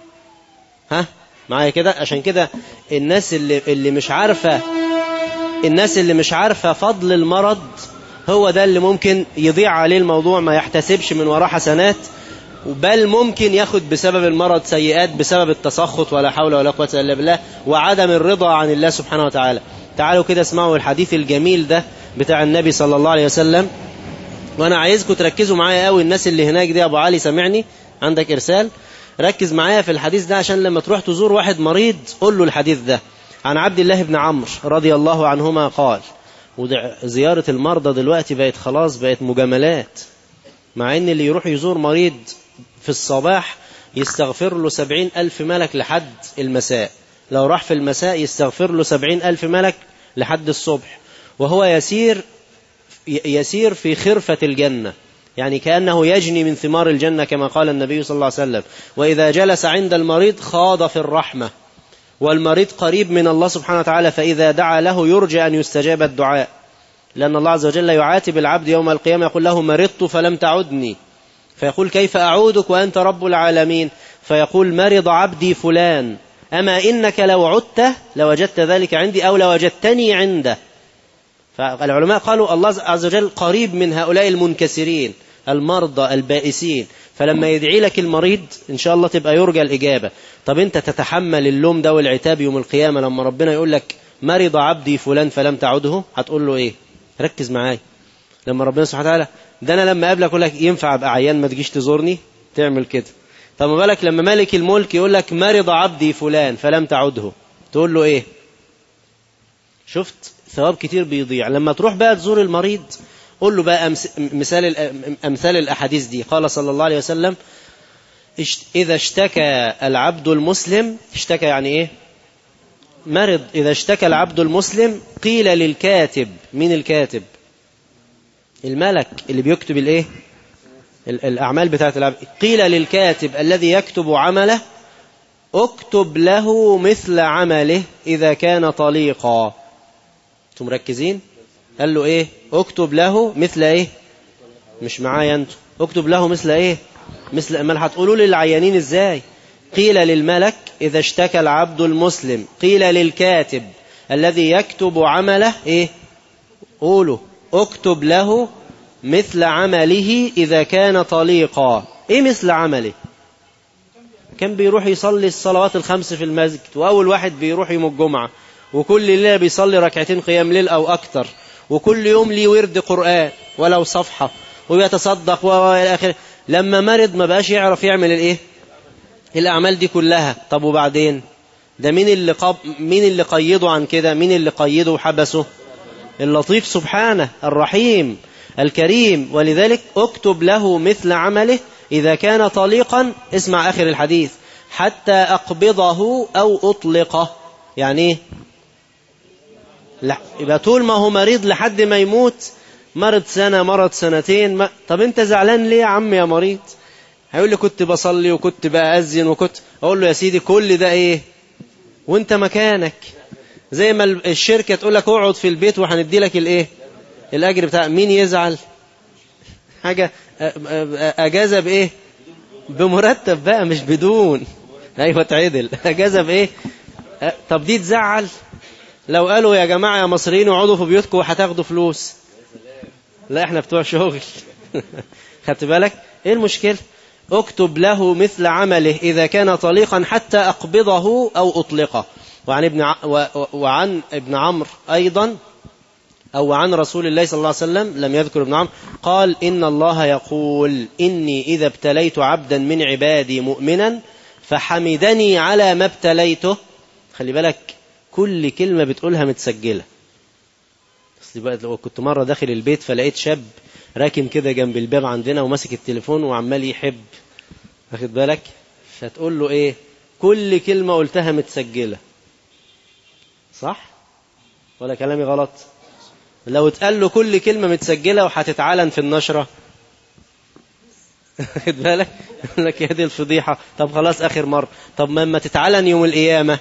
ها معايا كده عشان كده الناس اللي, اللي مش عارفة الناس اللي مش عارفة فضل المرض هو ده اللي ممكن يضيع عليه الموضوع ما يحتسبش من وراه حسنات بل ممكن ياخد بسبب المرض سيئات بسبب التسخط ولا حول ولا قوة إلا بالله وعدم الرضا عن الله سبحانه وتعالى تعالوا كده اسمعوا الحديث الجميل ده بتاع النبي صلى الله عليه وسلم وانا عايزكم تركزوا معايا قوي الناس اللي هناك دي ابو علي سامعني عندك ارسال ركز معايا في الحديث ده عشان لما تروح تزور واحد مريض قول له الحديث ده عن عبد الله بن عمرو رضي الله عنهما قال وزيارة المرضى دلوقتي بقت خلاص بقت مجاملات مع ان اللي يروح يزور مريض في الصباح يستغفر له سبعين ألف ملك لحد المساء لو راح في المساء يستغفر له سبعين ألف ملك لحد الصبح وهو يسير يسير في خرفة الجنة يعني كأنه يجني من ثمار الجنة كما قال النبي صلى الله عليه وسلم وإذا جلس عند المريض خاض في الرحمة والمريض قريب من الله سبحانه وتعالى فإذا دعا له يرجى أن يستجاب الدعاء لأن الله عز وجل يعاتب العبد يوم القيامة يقول له مرضت فلم تعدني فيقول كيف أعودك وأنت رب العالمين فيقول مرض عبدي فلان أما إنك لو عدت لوجدت ذلك عندي أو لوجدتني عنده فالعلماء قالوا الله عز وجل قريب من هؤلاء المنكسرين المرضى البائسين فلما يدعي لك المريض إن شاء الله تبقى يرجى الإجابة طب أنت تتحمل اللوم ده والعتاب يوم القيامة لما ربنا يقول لك مرض عبدي فلان فلم تعده هتقول له إيه ركز معايا لما ربنا سبحانه وتعالى ده أنا لما قابلك أقول لك ينفع أبقى عيان ما تجيش تزورني تعمل كده طب ما بالك لما ملك الملك يقول لك مرض عبدي فلان فلم تعده تقول له إيه شفت ثواب كتير بيضيع لما تروح بقى تزور المريض قول له بقى أمس... مثال الأ- أمثال الأحاديث دي قال صلى الله عليه وسلم اشت- إذا اشتكى العبد المسلم اشتكى يعني إيه مرض إذا اشتكى العبد المسلم قيل للكاتب مين الكاتب الملك اللي بيكتب الإيه ال- الأعمال بتاعت العبد قيل للكاتب الذي يكتب عمله اكتب له مثل عمله إذا كان طليقا انتم مركزين قال له ايه اكتب له مثل ايه مش معايا انتوا اكتب له مثل ايه مثل امال هتقولوا لي العيانين ازاي قيل للملك اذا اشتكى العبد المسلم قيل للكاتب الذي يكتب عمله ايه قولوا اكتب له مثل عمله اذا كان طليقا ايه مثل عمله كان بيروح يصلي الصلوات الخمس في المسجد واول واحد بيروح يوم الجمعه وكل ليله بيصلي ركعتين قيام ليل او اكتر وكل يوم ليه ورد قران ولو صفحه وبيتصدق والى اخره لما مرض ما بقاش يعرف يعمل الايه الاعمال دي كلها طب وبعدين ده مين اللي قب... مين اللي قيده عن كده مين اللي قيده وحبسه اللطيف سبحانه الرحيم الكريم ولذلك اكتب له مثل عمله إذا كان طليقا اسمع آخر الحديث حتى أقبضه أو أطلقه يعني ايه لا يبقى طول ما هو مريض لحد ما يموت مرض سنة مرض سنتين ما... طب انت زعلان ليه يا عم يا مريض هيقول لي كنت بصلي وكنت بأذن وكنت أقول له يا سيدي كل ده ايه وانت مكانك زي ما الشركة تقول لك اقعد في البيت وهندي لك الايه الاجر بتاع مين يزعل حاجة اجازة بايه بمرتب بقى مش بدون ايوه تعدل اجازة بايه طب دي تزعل لو قالوا يا جماعة يا مصريين اقعدوا في بيوتكم وهتاخدوا فلوس لا احنا بتوع شغل خدت بالك ايه المشكلة اكتب له مثل عمله إذا كان طليقا حتى أقبضه أو أطلقه وعن ابن ع... و... وعن ابن عمرو أيضا أو عن رسول الله صلى الله عليه وسلم لم يذكر ابن عمرو قال إن الله يقول إني إذا ابتليت عبدا من عبادي مؤمنا فحمدني على ما ابتليته خلي بالك كل كلمة بتقولها متسجلة بقى لو كنت مرة داخل البيت فلقيت شاب راكن كده جنب الباب عندنا وماسك التليفون وعمال يحب واخد بالك فتقول له ايه كل كلمة قلتها متسجلة صح ولا كلامي غلط لو اتقال له كل كلمة متسجلة وهتتعلن في النشرة واخد بالك يقول لك يا دي الفضيحة طب خلاص آخر مرة طب ما تتعلن يوم القيامة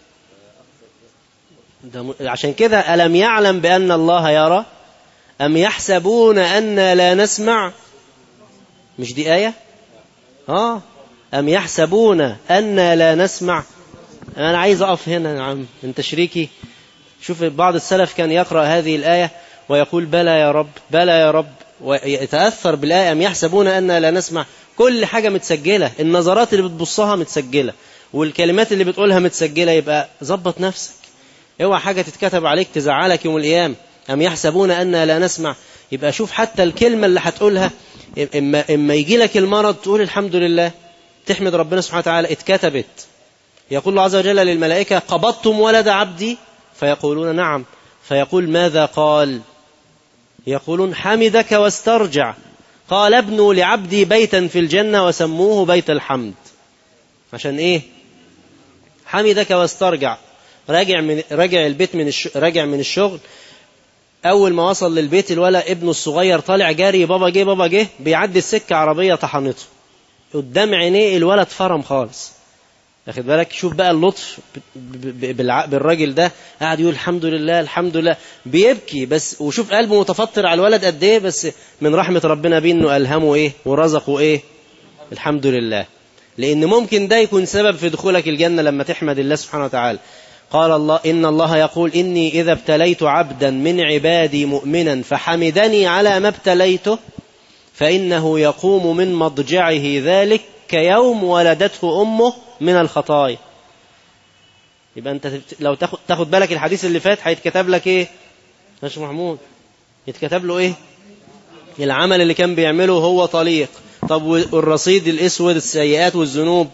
ده عشان كده ألم يعلم بأن الله يرى أم يحسبون أن لا نسمع مش دي آية آه أم يحسبون أن لا نسمع أنا عايز أقف هنا يا عم أنت شريكي شوف بعض السلف كان يقرأ هذه الآية ويقول بلى يا رب بلى يا رب ويتأثر بالآية أم يحسبون أن لا نسمع كل حاجة متسجلة النظرات اللي بتبصها متسجلة والكلمات اللي بتقولها متسجلة يبقى ظبط نفسك اوعى حاجة تتكتب عليك تزعلك يوم القيامة أم يحسبون أن لا نسمع يبقى شوف حتى الكلمة اللي هتقولها إما, إما يجي لك المرض تقول الحمد لله تحمد ربنا سبحانه وتعالى اتكتبت يقول الله عز وجل للملائكة قبضتم ولد عبدي فيقولون نعم فيقول ماذا قال يقولون حمدك واسترجع قال ابنوا لعبدي بيتا في الجنة وسموه بيت الحمد عشان ايه حمدك واسترجع راجع من راجع البيت من الش... راجع من الشغل اول ما وصل للبيت الولا ابنه الصغير طالع جاري بابا جه بابا جه بيعدي السكه عربيه طحنته قدام عينيه الولد فرم خالص واخد بالك شوف بقى اللطف بالراجل ده قاعد يقول الحمد لله الحمد لله بيبكي بس وشوف قلبه متفطر على الولد قد ايه بس من رحمه ربنا بيه انه الهمه ايه ورزقه ايه الحمد لله لان ممكن ده يكون سبب في دخولك الجنه لما تحمد الله سبحانه وتعالى قال الله إن الله يقول إني إذا ابتليت عبدا من عبادي مؤمنا فحمدني على ما ابتليته فإنه يقوم من مضجعه ذلك كيوم ولدته أمه من الخطايا يبقى أنت لو تاخد, تاخد بالك الحديث اللي فات هيتكتب لك إيه ماشي محمود يتكتب له إيه العمل اللي كان بيعمله هو طليق طب والرصيد الاسود السيئات والذنوب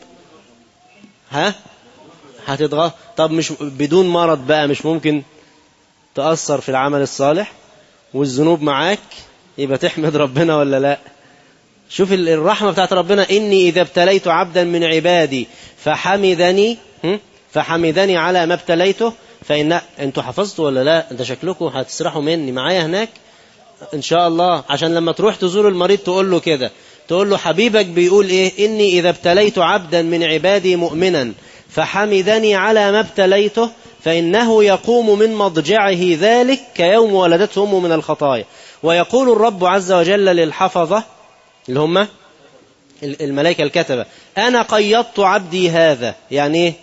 ها هتتغ طب مش بدون مرض بقى مش ممكن تأثر في العمل الصالح والذنوب معاك يبقى تحمد ربنا ولا لا شوف الرحمة بتاعت ربنا إني إذا ابتليت عبدا من عبادي فحمدني فحمدني على ما ابتليته فإن أنتوا حفظتوا ولا لا أنت شكلكم هتسرحوا مني معايا هناك إن شاء الله عشان لما تروح تزور المريض تقول له كده تقول له حبيبك بيقول إيه إني إذا ابتليت عبدا من عبادي مؤمنا فحمدني على ما ابتليته فإنه يقوم من مضجعه ذلك كيوم ولدته أمه من الخطايا ويقول الرب عز وجل للحفظة اللي هم الملائكة الكتبة أنا قيضت عبدي هذا يعني إيه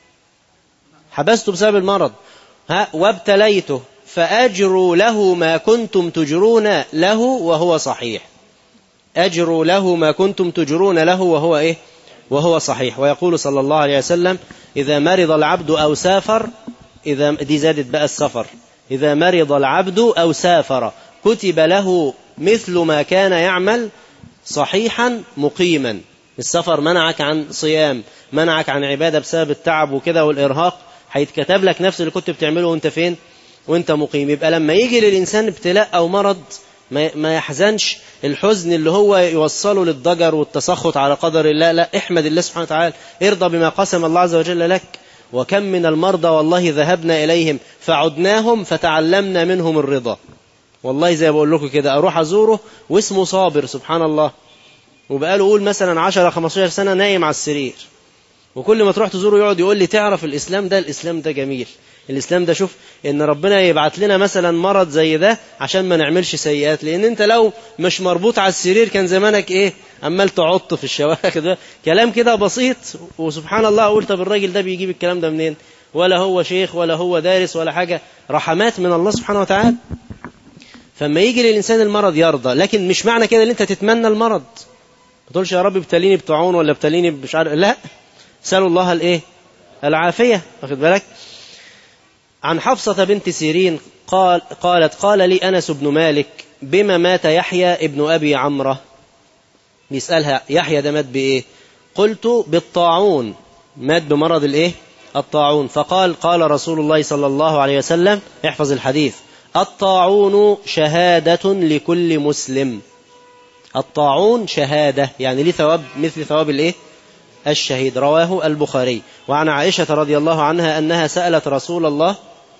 حبسته بسبب المرض ها وابتليته فأجروا له ما كنتم تجرون له وهو صحيح أجروا له ما كنتم تجرون له وهو إيه وهو صحيح ويقول صلى الله عليه وسلم إذا مرض العبد أو سافر إذا دي زادت بقى السفر إذا مرض العبد أو سافر كتب له مثل ما كان يعمل صحيحا مقيما السفر منعك عن صيام منعك عن عبادة بسبب التعب وكده والإرهاق هيتكتب لك نفس اللي كنت بتعمله وانت فين وانت مقيم يبقى لما يجي للإنسان ابتلاء أو مرض ما يحزنش الحزن اللي هو يوصله للضجر والتسخط على قدر الله لا احمد الله سبحانه وتعالى ارضى بما قسم الله عز وجل لك وكم من المرضى والله ذهبنا إليهم فعدناهم فتعلمنا منهم الرضا والله زي بقول لكم كده أروح أزوره واسمه صابر سبحان الله وبقاله قول مثلا 10 15 سنة نايم على السرير وكل ما تروح تزوره يقعد يقول لي تعرف الإسلام ده الإسلام ده جميل الإسلام ده شوف إن ربنا يبعت لنا مثلا مرض زي ده عشان ما نعملش سيئات لأن أنت لو مش مربوط على السرير كان زمانك إيه عمال تعط في الشوارع كده كلام كده بسيط وسبحان الله أقول طب الراجل ده بيجيب الكلام ده منين ولا هو شيخ ولا هو دارس ولا حاجة رحمات من الله سبحانه وتعالى فما يجي للإنسان المرض يرضى لكن مش معنى كده ان أنت تتمنى المرض ما تقولش يا رب ابتليني بطاعون ولا ابتليني مش عارف لا سألوا الله الايه العافية واخد بالك عن حفصة بنت سيرين قال قالت قال لي أنس بن مالك بما مات يحيى ابن أبي عمرة بيسألها يحيى ده مات بإيه قلت بالطاعون مات بمرض الإيه الطاعون فقال قال رسول الله صلى الله عليه وسلم احفظ الحديث الطاعون شهادة لكل مسلم الطاعون شهادة يعني ليه ثواب مثل ثواب الإيه الشهيد رواه البخاري وعن عائشة رضي الله عنها أنها سألت رسول الله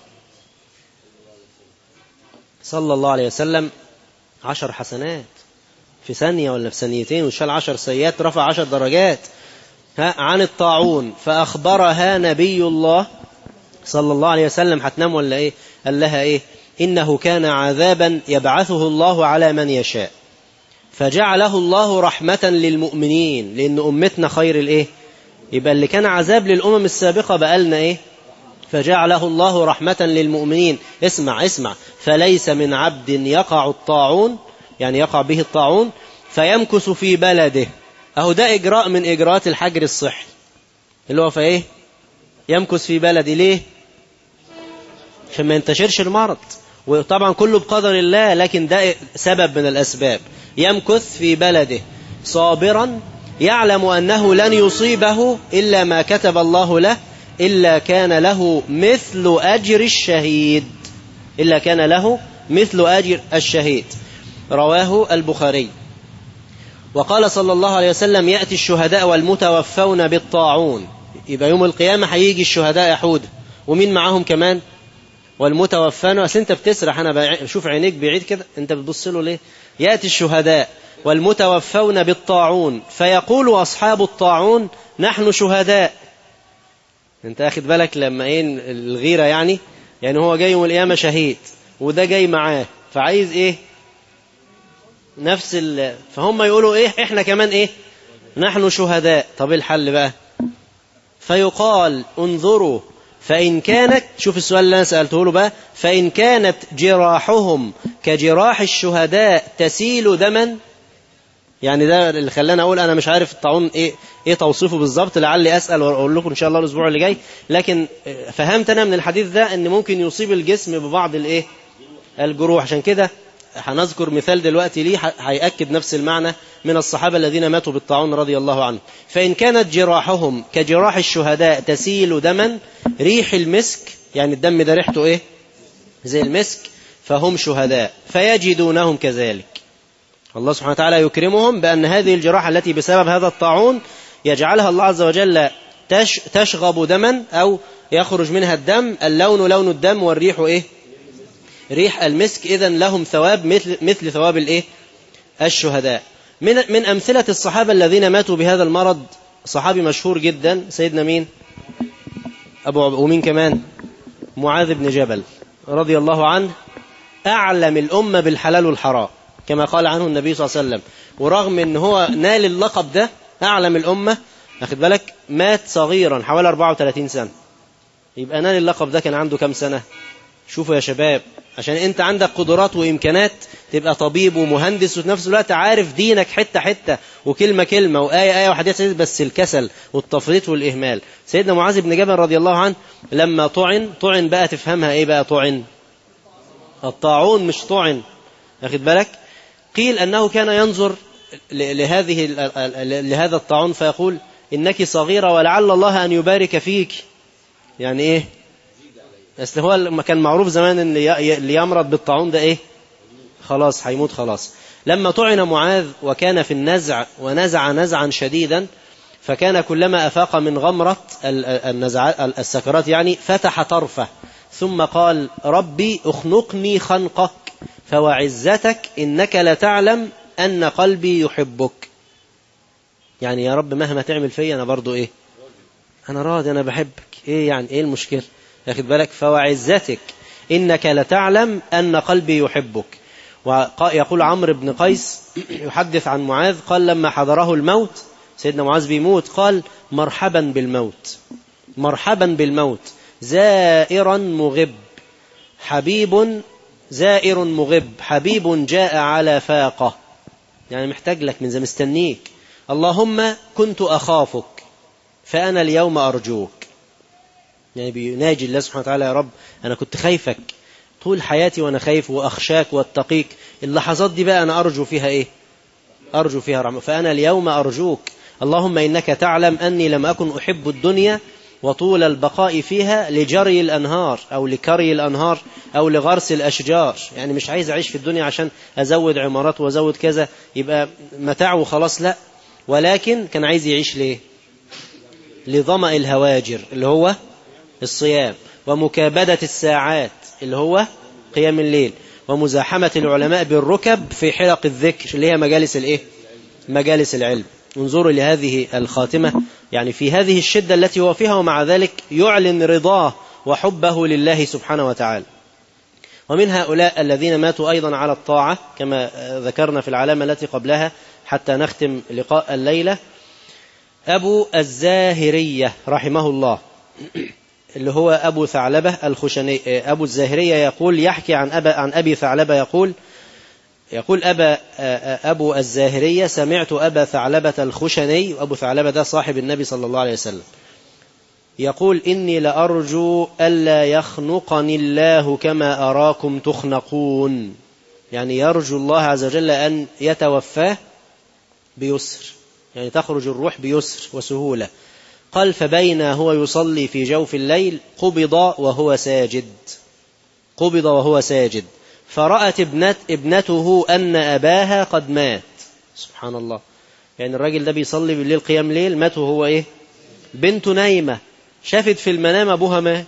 صلى الله عليه وسلم عشر حسنات في ثانية ولا في ثانيتين وشال عشر سيئات رفع عشر درجات ها عن الطاعون فأخبرها نبي الله صلى الله عليه وسلم هتنام ولا إيه قال لها إيه إنه كان عذابا يبعثه الله على من يشاء فجعله الله رحمة للمؤمنين لأن أمتنا خير الإيه يبقى اللي كان عذاب للأمم السابقة بقالنا إيه فجعله الله رحمة للمؤمنين اسمع اسمع فليس من عبد يقع الطاعون يعني يقع به الطاعون فيمكث في بلده أهو ده إجراء من إجراءات الحجر الصحي اللي هو فإيه يمكث في بلده ليه عشان ما ينتشرش المرض وطبعا كله بقدر الله لكن ده سبب من الأسباب يمكث في بلده صابرا يعلم أنه لن يصيبه إلا ما كتب الله له إلا كان له مثل أجر الشهيد إلا كان له مثل أجر الشهيد رواه البخاري وقال صلى الله عليه وسلم يأتي الشهداء والمتوفون بالطاعون يبقى يوم القيامة هيجي الشهداء يحود ومين معاهم كمان والمتوفون أصل أنت بتسرح أنا بشوف عينيك بعيد كده أنت بتبص له ليه يأتي الشهداء والمتوفون بالطاعون فيقول أصحاب الطاعون نحن شهداء أنت أخذ بالك لما إيه الغيرة يعني يعني هو جاي يوم القيامة شهيد وده جاي معاه فعايز إيه نفس ال... فهم يقولوا إيه إحنا كمان إيه نحن شهداء طب الحل بقى فيقال انظروا فإن كانت شوف السؤال اللي أنا سألته له بقى فإن كانت جراحهم كجراح الشهداء تسيل دما يعني ده اللي خلاني اقول انا مش عارف الطاعون ايه ايه توصيفه بالظبط لعلي اسال واقول لكم ان شاء الله الاسبوع اللي جاي لكن فهمت انا من الحديث ده ان ممكن يصيب الجسم ببعض الايه الجروح عشان كده هنذكر مثال دلوقتي ليه هيأكد نفس المعنى من الصحابة الذين ماتوا بالطاعون رضي الله عنهم فإن كانت جراحهم كجراح الشهداء تسيل دما ريح المسك يعني الدم ده ريحته ايه زي المسك فهم شهداء فيجدونهم كذلك الله سبحانه وتعالى يكرمهم بأن هذه الجراحة التي بسبب هذا الطاعون يجعلها الله عز وجل تش تشغب دما أو يخرج منها الدم اللون لون الدم والريح إيه ريح المسك إذا لهم ثواب مثل, مثل ثواب الإيه الشهداء من, من أمثلة الصحابة الذين ماتوا بهذا المرض صحابي مشهور جدا سيدنا مين أبو ومين كمان معاذ بن جبل رضي الله عنه أعلم الأمة بالحلال والحرام كما قال عنه النبي صلى الله عليه وسلم ورغم ان هو نال اللقب ده أعلم الأمة أخذ بالك مات صغيرا حوالي 34 سنة يبقى نال اللقب ده كان عنده كم سنة شوفوا يا شباب عشان انت عندك قدرات وإمكانات تبقى طبيب ومهندس وفي نفس الوقت عارف دينك حتة حتة وكلمة كلمة وآية آية وحديث بس الكسل والتفريط والإهمال سيدنا معاذ بن جبل رضي الله عنه لما طعن طعن بقى تفهمها ايه بقى طعن الطاعون مش طعن أخذ بالك قيل أنه كان ينظر لهذه لهذا الطاعون فيقول إنك صغيرة ولعل الله أن يبارك فيك يعني إيه أصل هو ما كان معروف زمان إن اللي يمرض بالطاعون ده إيه خلاص هيموت خلاص لما طعن معاذ وكان في النزع ونزع نزعا شديدا فكان كلما أفاق من غمرة النزع السكرات يعني فتح طرفه ثم قال ربي اخنقني خنقك فوعزتك إنك لتعلم أن قلبي يحبك يعني يا رب مهما تعمل فيا أنا برضو إيه أنا راضي أنا بحبك إيه يعني إيه المشكلة ياخد بالك فوعزتك إنك لتعلم أن قلبي يحبك ويقول عمرو بن قيس يحدث عن معاذ قال لما حضره الموت سيدنا معاذ بيموت قال مرحبا بالموت مرحبا بالموت زائرا مغب حبيب زائر مغب حبيب جاء على فاقة يعني محتاج لك من زي مستنيك اللهم كنت أخافك فأنا اليوم أرجوك يعني بيناجي الله سبحانه وتعالى يا رب أنا كنت خايفك طول حياتي وأنا خايف وأخشاك واتقيك اللحظات دي بقى أنا أرجو فيها إيه أرجو فيها رحمة فأنا اليوم أرجوك اللهم إنك تعلم أني لم أكن أحب الدنيا وطول البقاء فيها لجري الأنهار أو لكري الأنهار أو لغرس الأشجار يعني مش عايز أعيش في الدنيا عشان أزود عمارات وأزود كذا يبقى متاع وخلاص لا ولكن كان عايز يعيش ليه لظمأ الهواجر اللي هو الصيام ومكابدة الساعات اللي هو قيام الليل ومزاحمة العلماء بالركب في حلق الذكر اللي هي مجالس الايه مجالس العلم انظروا لهذه الخاتمة يعني في هذه الشدة التي هو فيها ومع ذلك يعلن رضاه وحبه لله سبحانه وتعالى ومن هؤلاء الذين ماتوا أيضا على الطاعة كما ذكرنا في العلامة التي قبلها حتى نختم لقاء الليلة أبو الزاهرية رحمه الله اللي هو أبو ثعلبة الخشني أبو الزاهرية يقول يحكي عن أبا عن أبي ثعلبة يقول يقول أبا أبو الزاهرية سمعت أبا ثعلبة الخشني وأبو ثعلبة ده صاحب النبي صلى الله عليه وسلم يقول إني لأرجو ألا يخنقني الله كما أراكم تخنقون يعني يرجو الله عز وجل أن يتوفاه بيسر يعني تخرج الروح بيسر وسهولة قال فبين هو يصلي في جوف الليل قبض وهو ساجد قبض وهو ساجد فرأت ابنت ابنته أن أباها قد مات سبحان الله يعني الراجل ده بيصلي بالليل قيام ليل مات وهو إيه بنته نايمة شافت في المنام أبوها مات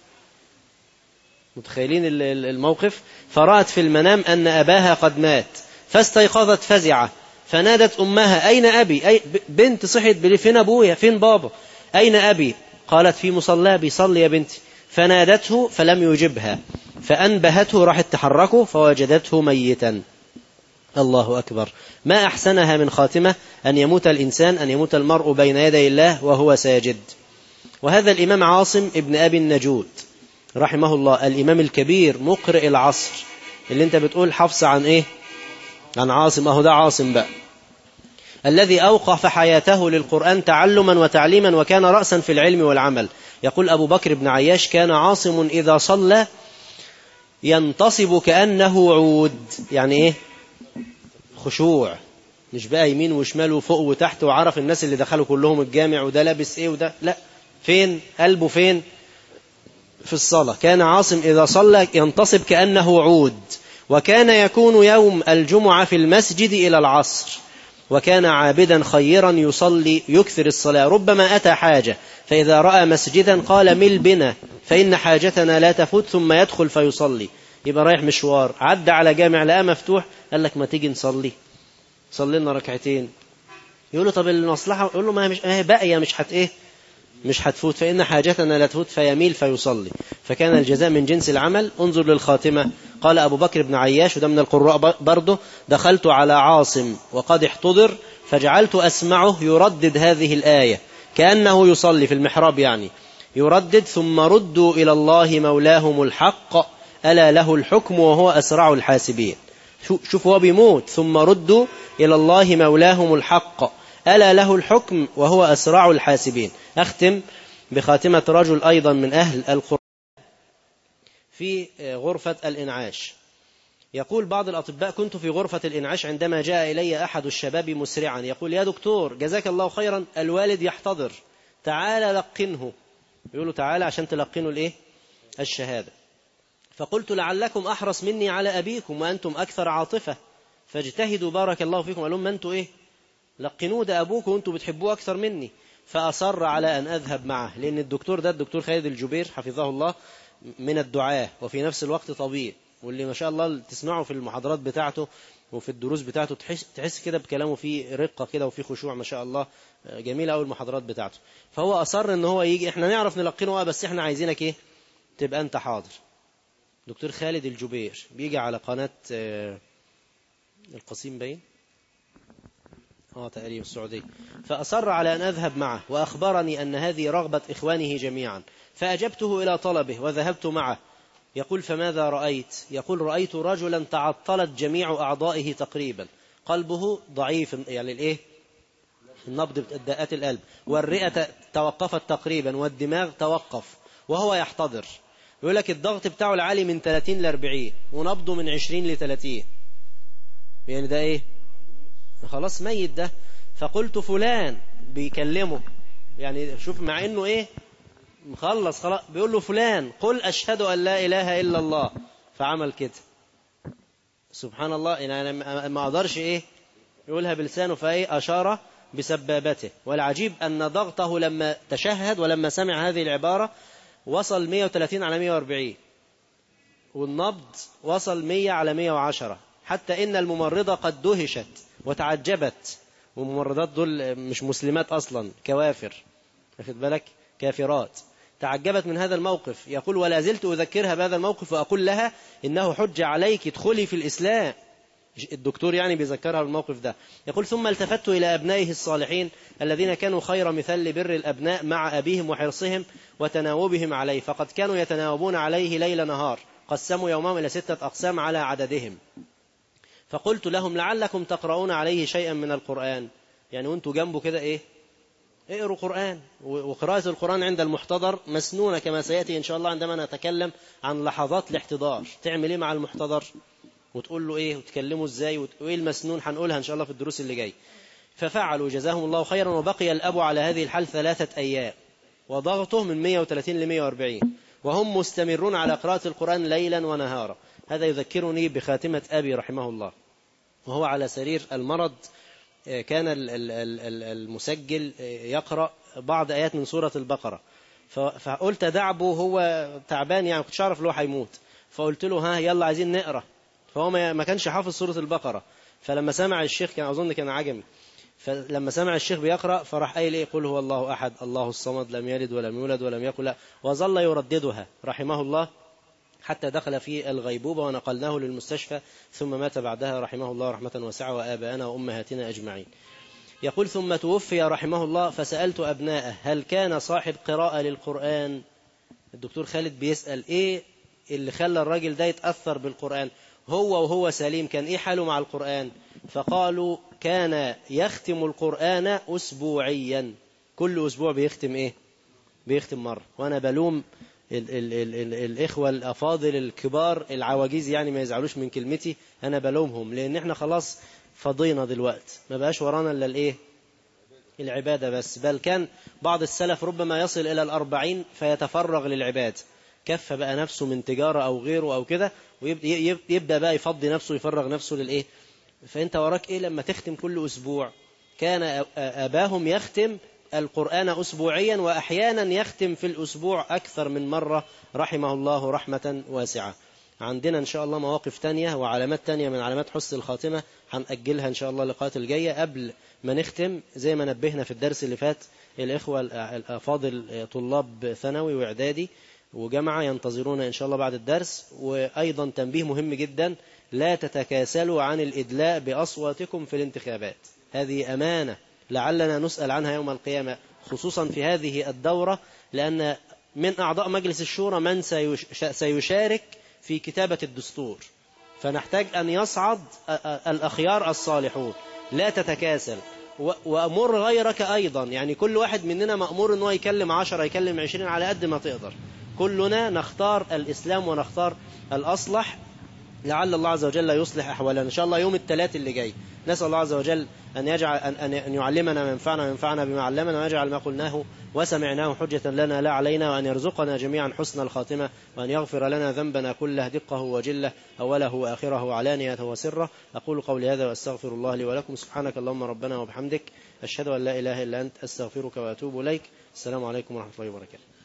متخيلين الموقف فرأت في المنام أن أباها قد مات فاستيقظت فزعة فنادت أمها أين أبي أي بنت صحت بلي فين أبويا فين بابا أين أبي قالت في مصلاه بيصلي يا بنتي فنادته فلم يجبها فأنبهته راحت تحركه فوجدته ميتا الله أكبر ما أحسنها من خاتمة أن يموت الإنسان أن يموت المرء بين يدي الله وهو ساجد وهذا الإمام عاصم ابن أبي النجود رحمه الله الإمام الكبير مقرئ العصر اللي انت بتقول حفص عن إيه عن عاصم أهو ده عاصم بقى الذي أوقف حياته للقرآن تعلما وتعليما وكان رأسا في العلم والعمل يقول أبو بكر بن عياش كان عاصم إذا صلى ينتصب كأنه عود يعني إيه خشوع مش بقى يمين وشمال وفوق وتحت وعرف الناس اللي دخلوا كلهم الجامع وده لابس ايه وده لا فين قلبه فين في الصلاة كان عاصم إذا صلى ينتصب كأنه عود وكان يكون يوم الجمعة في المسجد إلى العصر وكان عابدا خيرا يصلي يكثر الصلاة ربما أتى حاجة فإذا رأى مسجدا قال مل بنا فإن حاجتنا لا تفوت ثم يدخل فيصلي يبقى رايح مشوار عدى على جامع لقاه مفتوح قال لك ما تيجي نصلي صلي لنا ركعتين يقول له طب المصلحة يقول له ما هي مش ما هي باقية مش هت ايه مش هتفوت فإن حاجتنا لا تفوت فيميل فيصلي فكان الجزاء من جنس العمل انظر للخاتمة قال أبو بكر بن عياش وده من القراء برضه دخلت على عاصم وقد احتضر فجعلت أسمعه يردد هذه الآية كأنه يصلي في المحراب يعني يردد ثم ردوا إلى الله مولاهم الحق ألا له الحكم وهو أسرع الحاسبين شوف هو بيموت ثم ردوا إلى الله مولاهم الحق ألا له الحكم وهو أسرع الحاسبين أختم بخاتمة رجل أيضا من أهل القرآن في غرفة الإنعاش يقول بعض الأطباء كنت في غرفة الإنعاش عندما جاء إلي أحد الشباب مسرعا يقول يا دكتور جزاك الله خيرا الوالد يحتضر تعال لقنه يقول له تعال عشان تلقنه الإيه؟ الشهادة فقلت لعلكم أحرص مني على أبيكم وأنتم أكثر عاطفة فاجتهدوا بارك الله فيكم قال لهم ما أنتوا إيه لقنوه ده أبوكم وأنتم بتحبوه أكثر مني فأصر على أن أذهب معه لأن الدكتور ده الدكتور خالد الجبير حفظه الله من الدعاة وفي نفس الوقت طبيب واللي ما شاء الله تسمعه في المحاضرات بتاعته وفي الدروس بتاعته تحس, تحس كده بكلامه فيه رقة كده وفيه خشوع ما شاء الله جميلة أوي المحاضرات بتاعته فهو أصر ان هو يجي احنا نعرف نلقنه بس احنا عايزينك ايه تبقى انت حاضر دكتور خالد الجبير بيجي على قناة القصيم باين اه تقريبا السعودية فأصر على أن أذهب معه وأخبرني أن هذه رغبة إخوانه جميعا فأجبته إلى طلبه وذهبت معه يقول فماذا رأيت يقول رأيت رجلا تعطلت جميع أعضائه تقريبا قلبه ضعيف يعني الإيه النبض دقات القلب والرئة توقفت تقريبا والدماغ توقف وهو يحتضر يقول لك الضغط بتاعه العالي من 30 ل 40 ونبضه من 20 ل 30 يعني ده ايه خلاص ميت ده فقلت فلان بيكلمه يعني شوف مع انه ايه مخلص خلاص بيقول له فلان قل اشهد ان لا اله الا الله فعمل كده سبحان الله يعني انا ما اقدرش ايه يقولها بلسانه فايه اشار بسبابته والعجيب ان ضغطه لما تشهد ولما سمع هذه العباره وصل 130 على 140 والنبض وصل 100 على 110 حتى إن الممرضة قد دهشت وتعجبت والممرضات دول مش مسلمات أصلا كوافر واخد بالك كافرات تعجبت من هذا الموقف يقول ولا زلت أذكرها بهذا الموقف وأقول لها إنه حج عليك ادخلي في الإسلام الدكتور يعني بيذكرها بالموقف ده يقول ثم التفت إلى أبنائه الصالحين الذين كانوا خير مثال لبر الأبناء مع أبيهم وحرصهم وتناوبهم عليه فقد كانوا يتناوبون عليه ليل نهار قسموا يومهم إلى ستة أقسام على عددهم فقلت لهم لعلكم تقرؤون عليه شيئا من القرآن يعني وانتوا جنبه كده ايه اقروا قرآن وقراءة القرآن عند المحتضر مسنونة كما سيأتي إن شاء الله عندما نتكلم عن لحظات الاحتضار تعمل ايه مع المحتضر وتقول له ايه وتكلمه ازاي وايه المسنون هنقولها ان شاء الله في الدروس اللي جاي ففعلوا جزاهم الله خيرا وبقي الأب على هذه الحال ثلاثة أيام وضغطه من 130 ل 140 وهم مستمرون على قراءة القرآن ليلا ونهارا هذا يذكرني بخاتمة أبي رحمه الله وهو على سرير المرض كان المسجل يقرأ بعض آيات من سورة البقرة فقلت دعبه هو تعبان يعني كنتش عارف له هيموت فقلت له ها يلا عايزين نقرأ فهو ما كانش حافظ سورة البقرة فلما سمع الشيخ كان أظن كان عجمي فلما سمع الشيخ بيقرأ فراح قايل ايه قل هو الله أحد الله الصمد لم يلد ولم يولد ولم يكن له وظل يرددها رحمه الله حتى دخل في الغيبوبة ونقلناه للمستشفى ثم مات بعدها رحمه الله رحمة واسعة وآباءنا وأمهاتنا أجمعين يقول ثم توفي رحمه الله فسألت أبناءه هل كان صاحب قراءة للقرآن الدكتور خالد بيسأل إيه اللي خلى الراجل ده يتأثر بالقرآن هو وهو سليم كان إيه حاله مع القرآن فقالوا كان يختم القرآن أسبوعيا كل أسبوع بيختم إيه بيختم مرة وأنا بلوم ال ال ال ال الإخوة الأفاضل الكبار العواجيز يعني ما يزعلوش من كلمتي أنا بلومهم لأن إحنا خلاص فضينا دلوقتي ما بقاش ورانا إلا الإيه العبادة بس بل كان بعض السلف ربما يصل إلى الأربعين فيتفرغ للعباد كف بقى نفسه من تجارة أو غيره أو كده ويبدأ بقى يفضي نفسه يفرغ نفسه للإيه فأنت وراك إيه لما تختم كل أسبوع كان أباهم يختم القرآن أسبوعيا وأحيانا يختم في الأسبوع أكثر من مرة رحمه الله رحمة واسعة عندنا إن شاء الله مواقف تانية وعلامات تانية من علامات حسن الخاتمة هنأجلها إن شاء الله اللقاءات الجاية قبل ما نختم زي ما نبهنا في الدرس اللي فات الإخوة الأفاضل طلاب ثانوي وإعدادي وجامعة ينتظرون إن شاء الله بعد الدرس وأيضا تنبيه مهم جدا لا تتكاسلوا عن الإدلاء بأصواتكم في الانتخابات هذه أمانة لعلنا نسأل عنها يوم القيامة خصوصا في هذه الدورة لأن من أعضاء مجلس الشورى من سيشارك في كتابة الدستور فنحتاج أن يصعد الأخيار الصالحون لا تتكاسل وأمر غيرك أيضا يعني كل واحد مننا مأمور أنه يكلم عشرة يكلم عشرين على قد ما تقدر كلنا نختار الإسلام ونختار الأصلح لعل الله عز وجل يصلح أحوالنا إن شاء الله يوم الثلاث اللي جاي نسأل الله عز وجل أن يجعل أن, أن يعلمنا ما ينفعنا وينفعنا بما علمنا ويجعل ما قلناه وسمعناه حجة لنا لا علينا وأن يرزقنا جميعا حسن الخاتمة وأن يغفر لنا ذنبنا كله دقه وجله أوله وآخره وعلانيته وسره أقول قولي هذا وأستغفر الله لي ولكم سبحانك اللهم ربنا وبحمدك أشهد أن لا إله إلا أنت أستغفرك وأتوب إليك السلام عليكم ورحمة الله وبركاته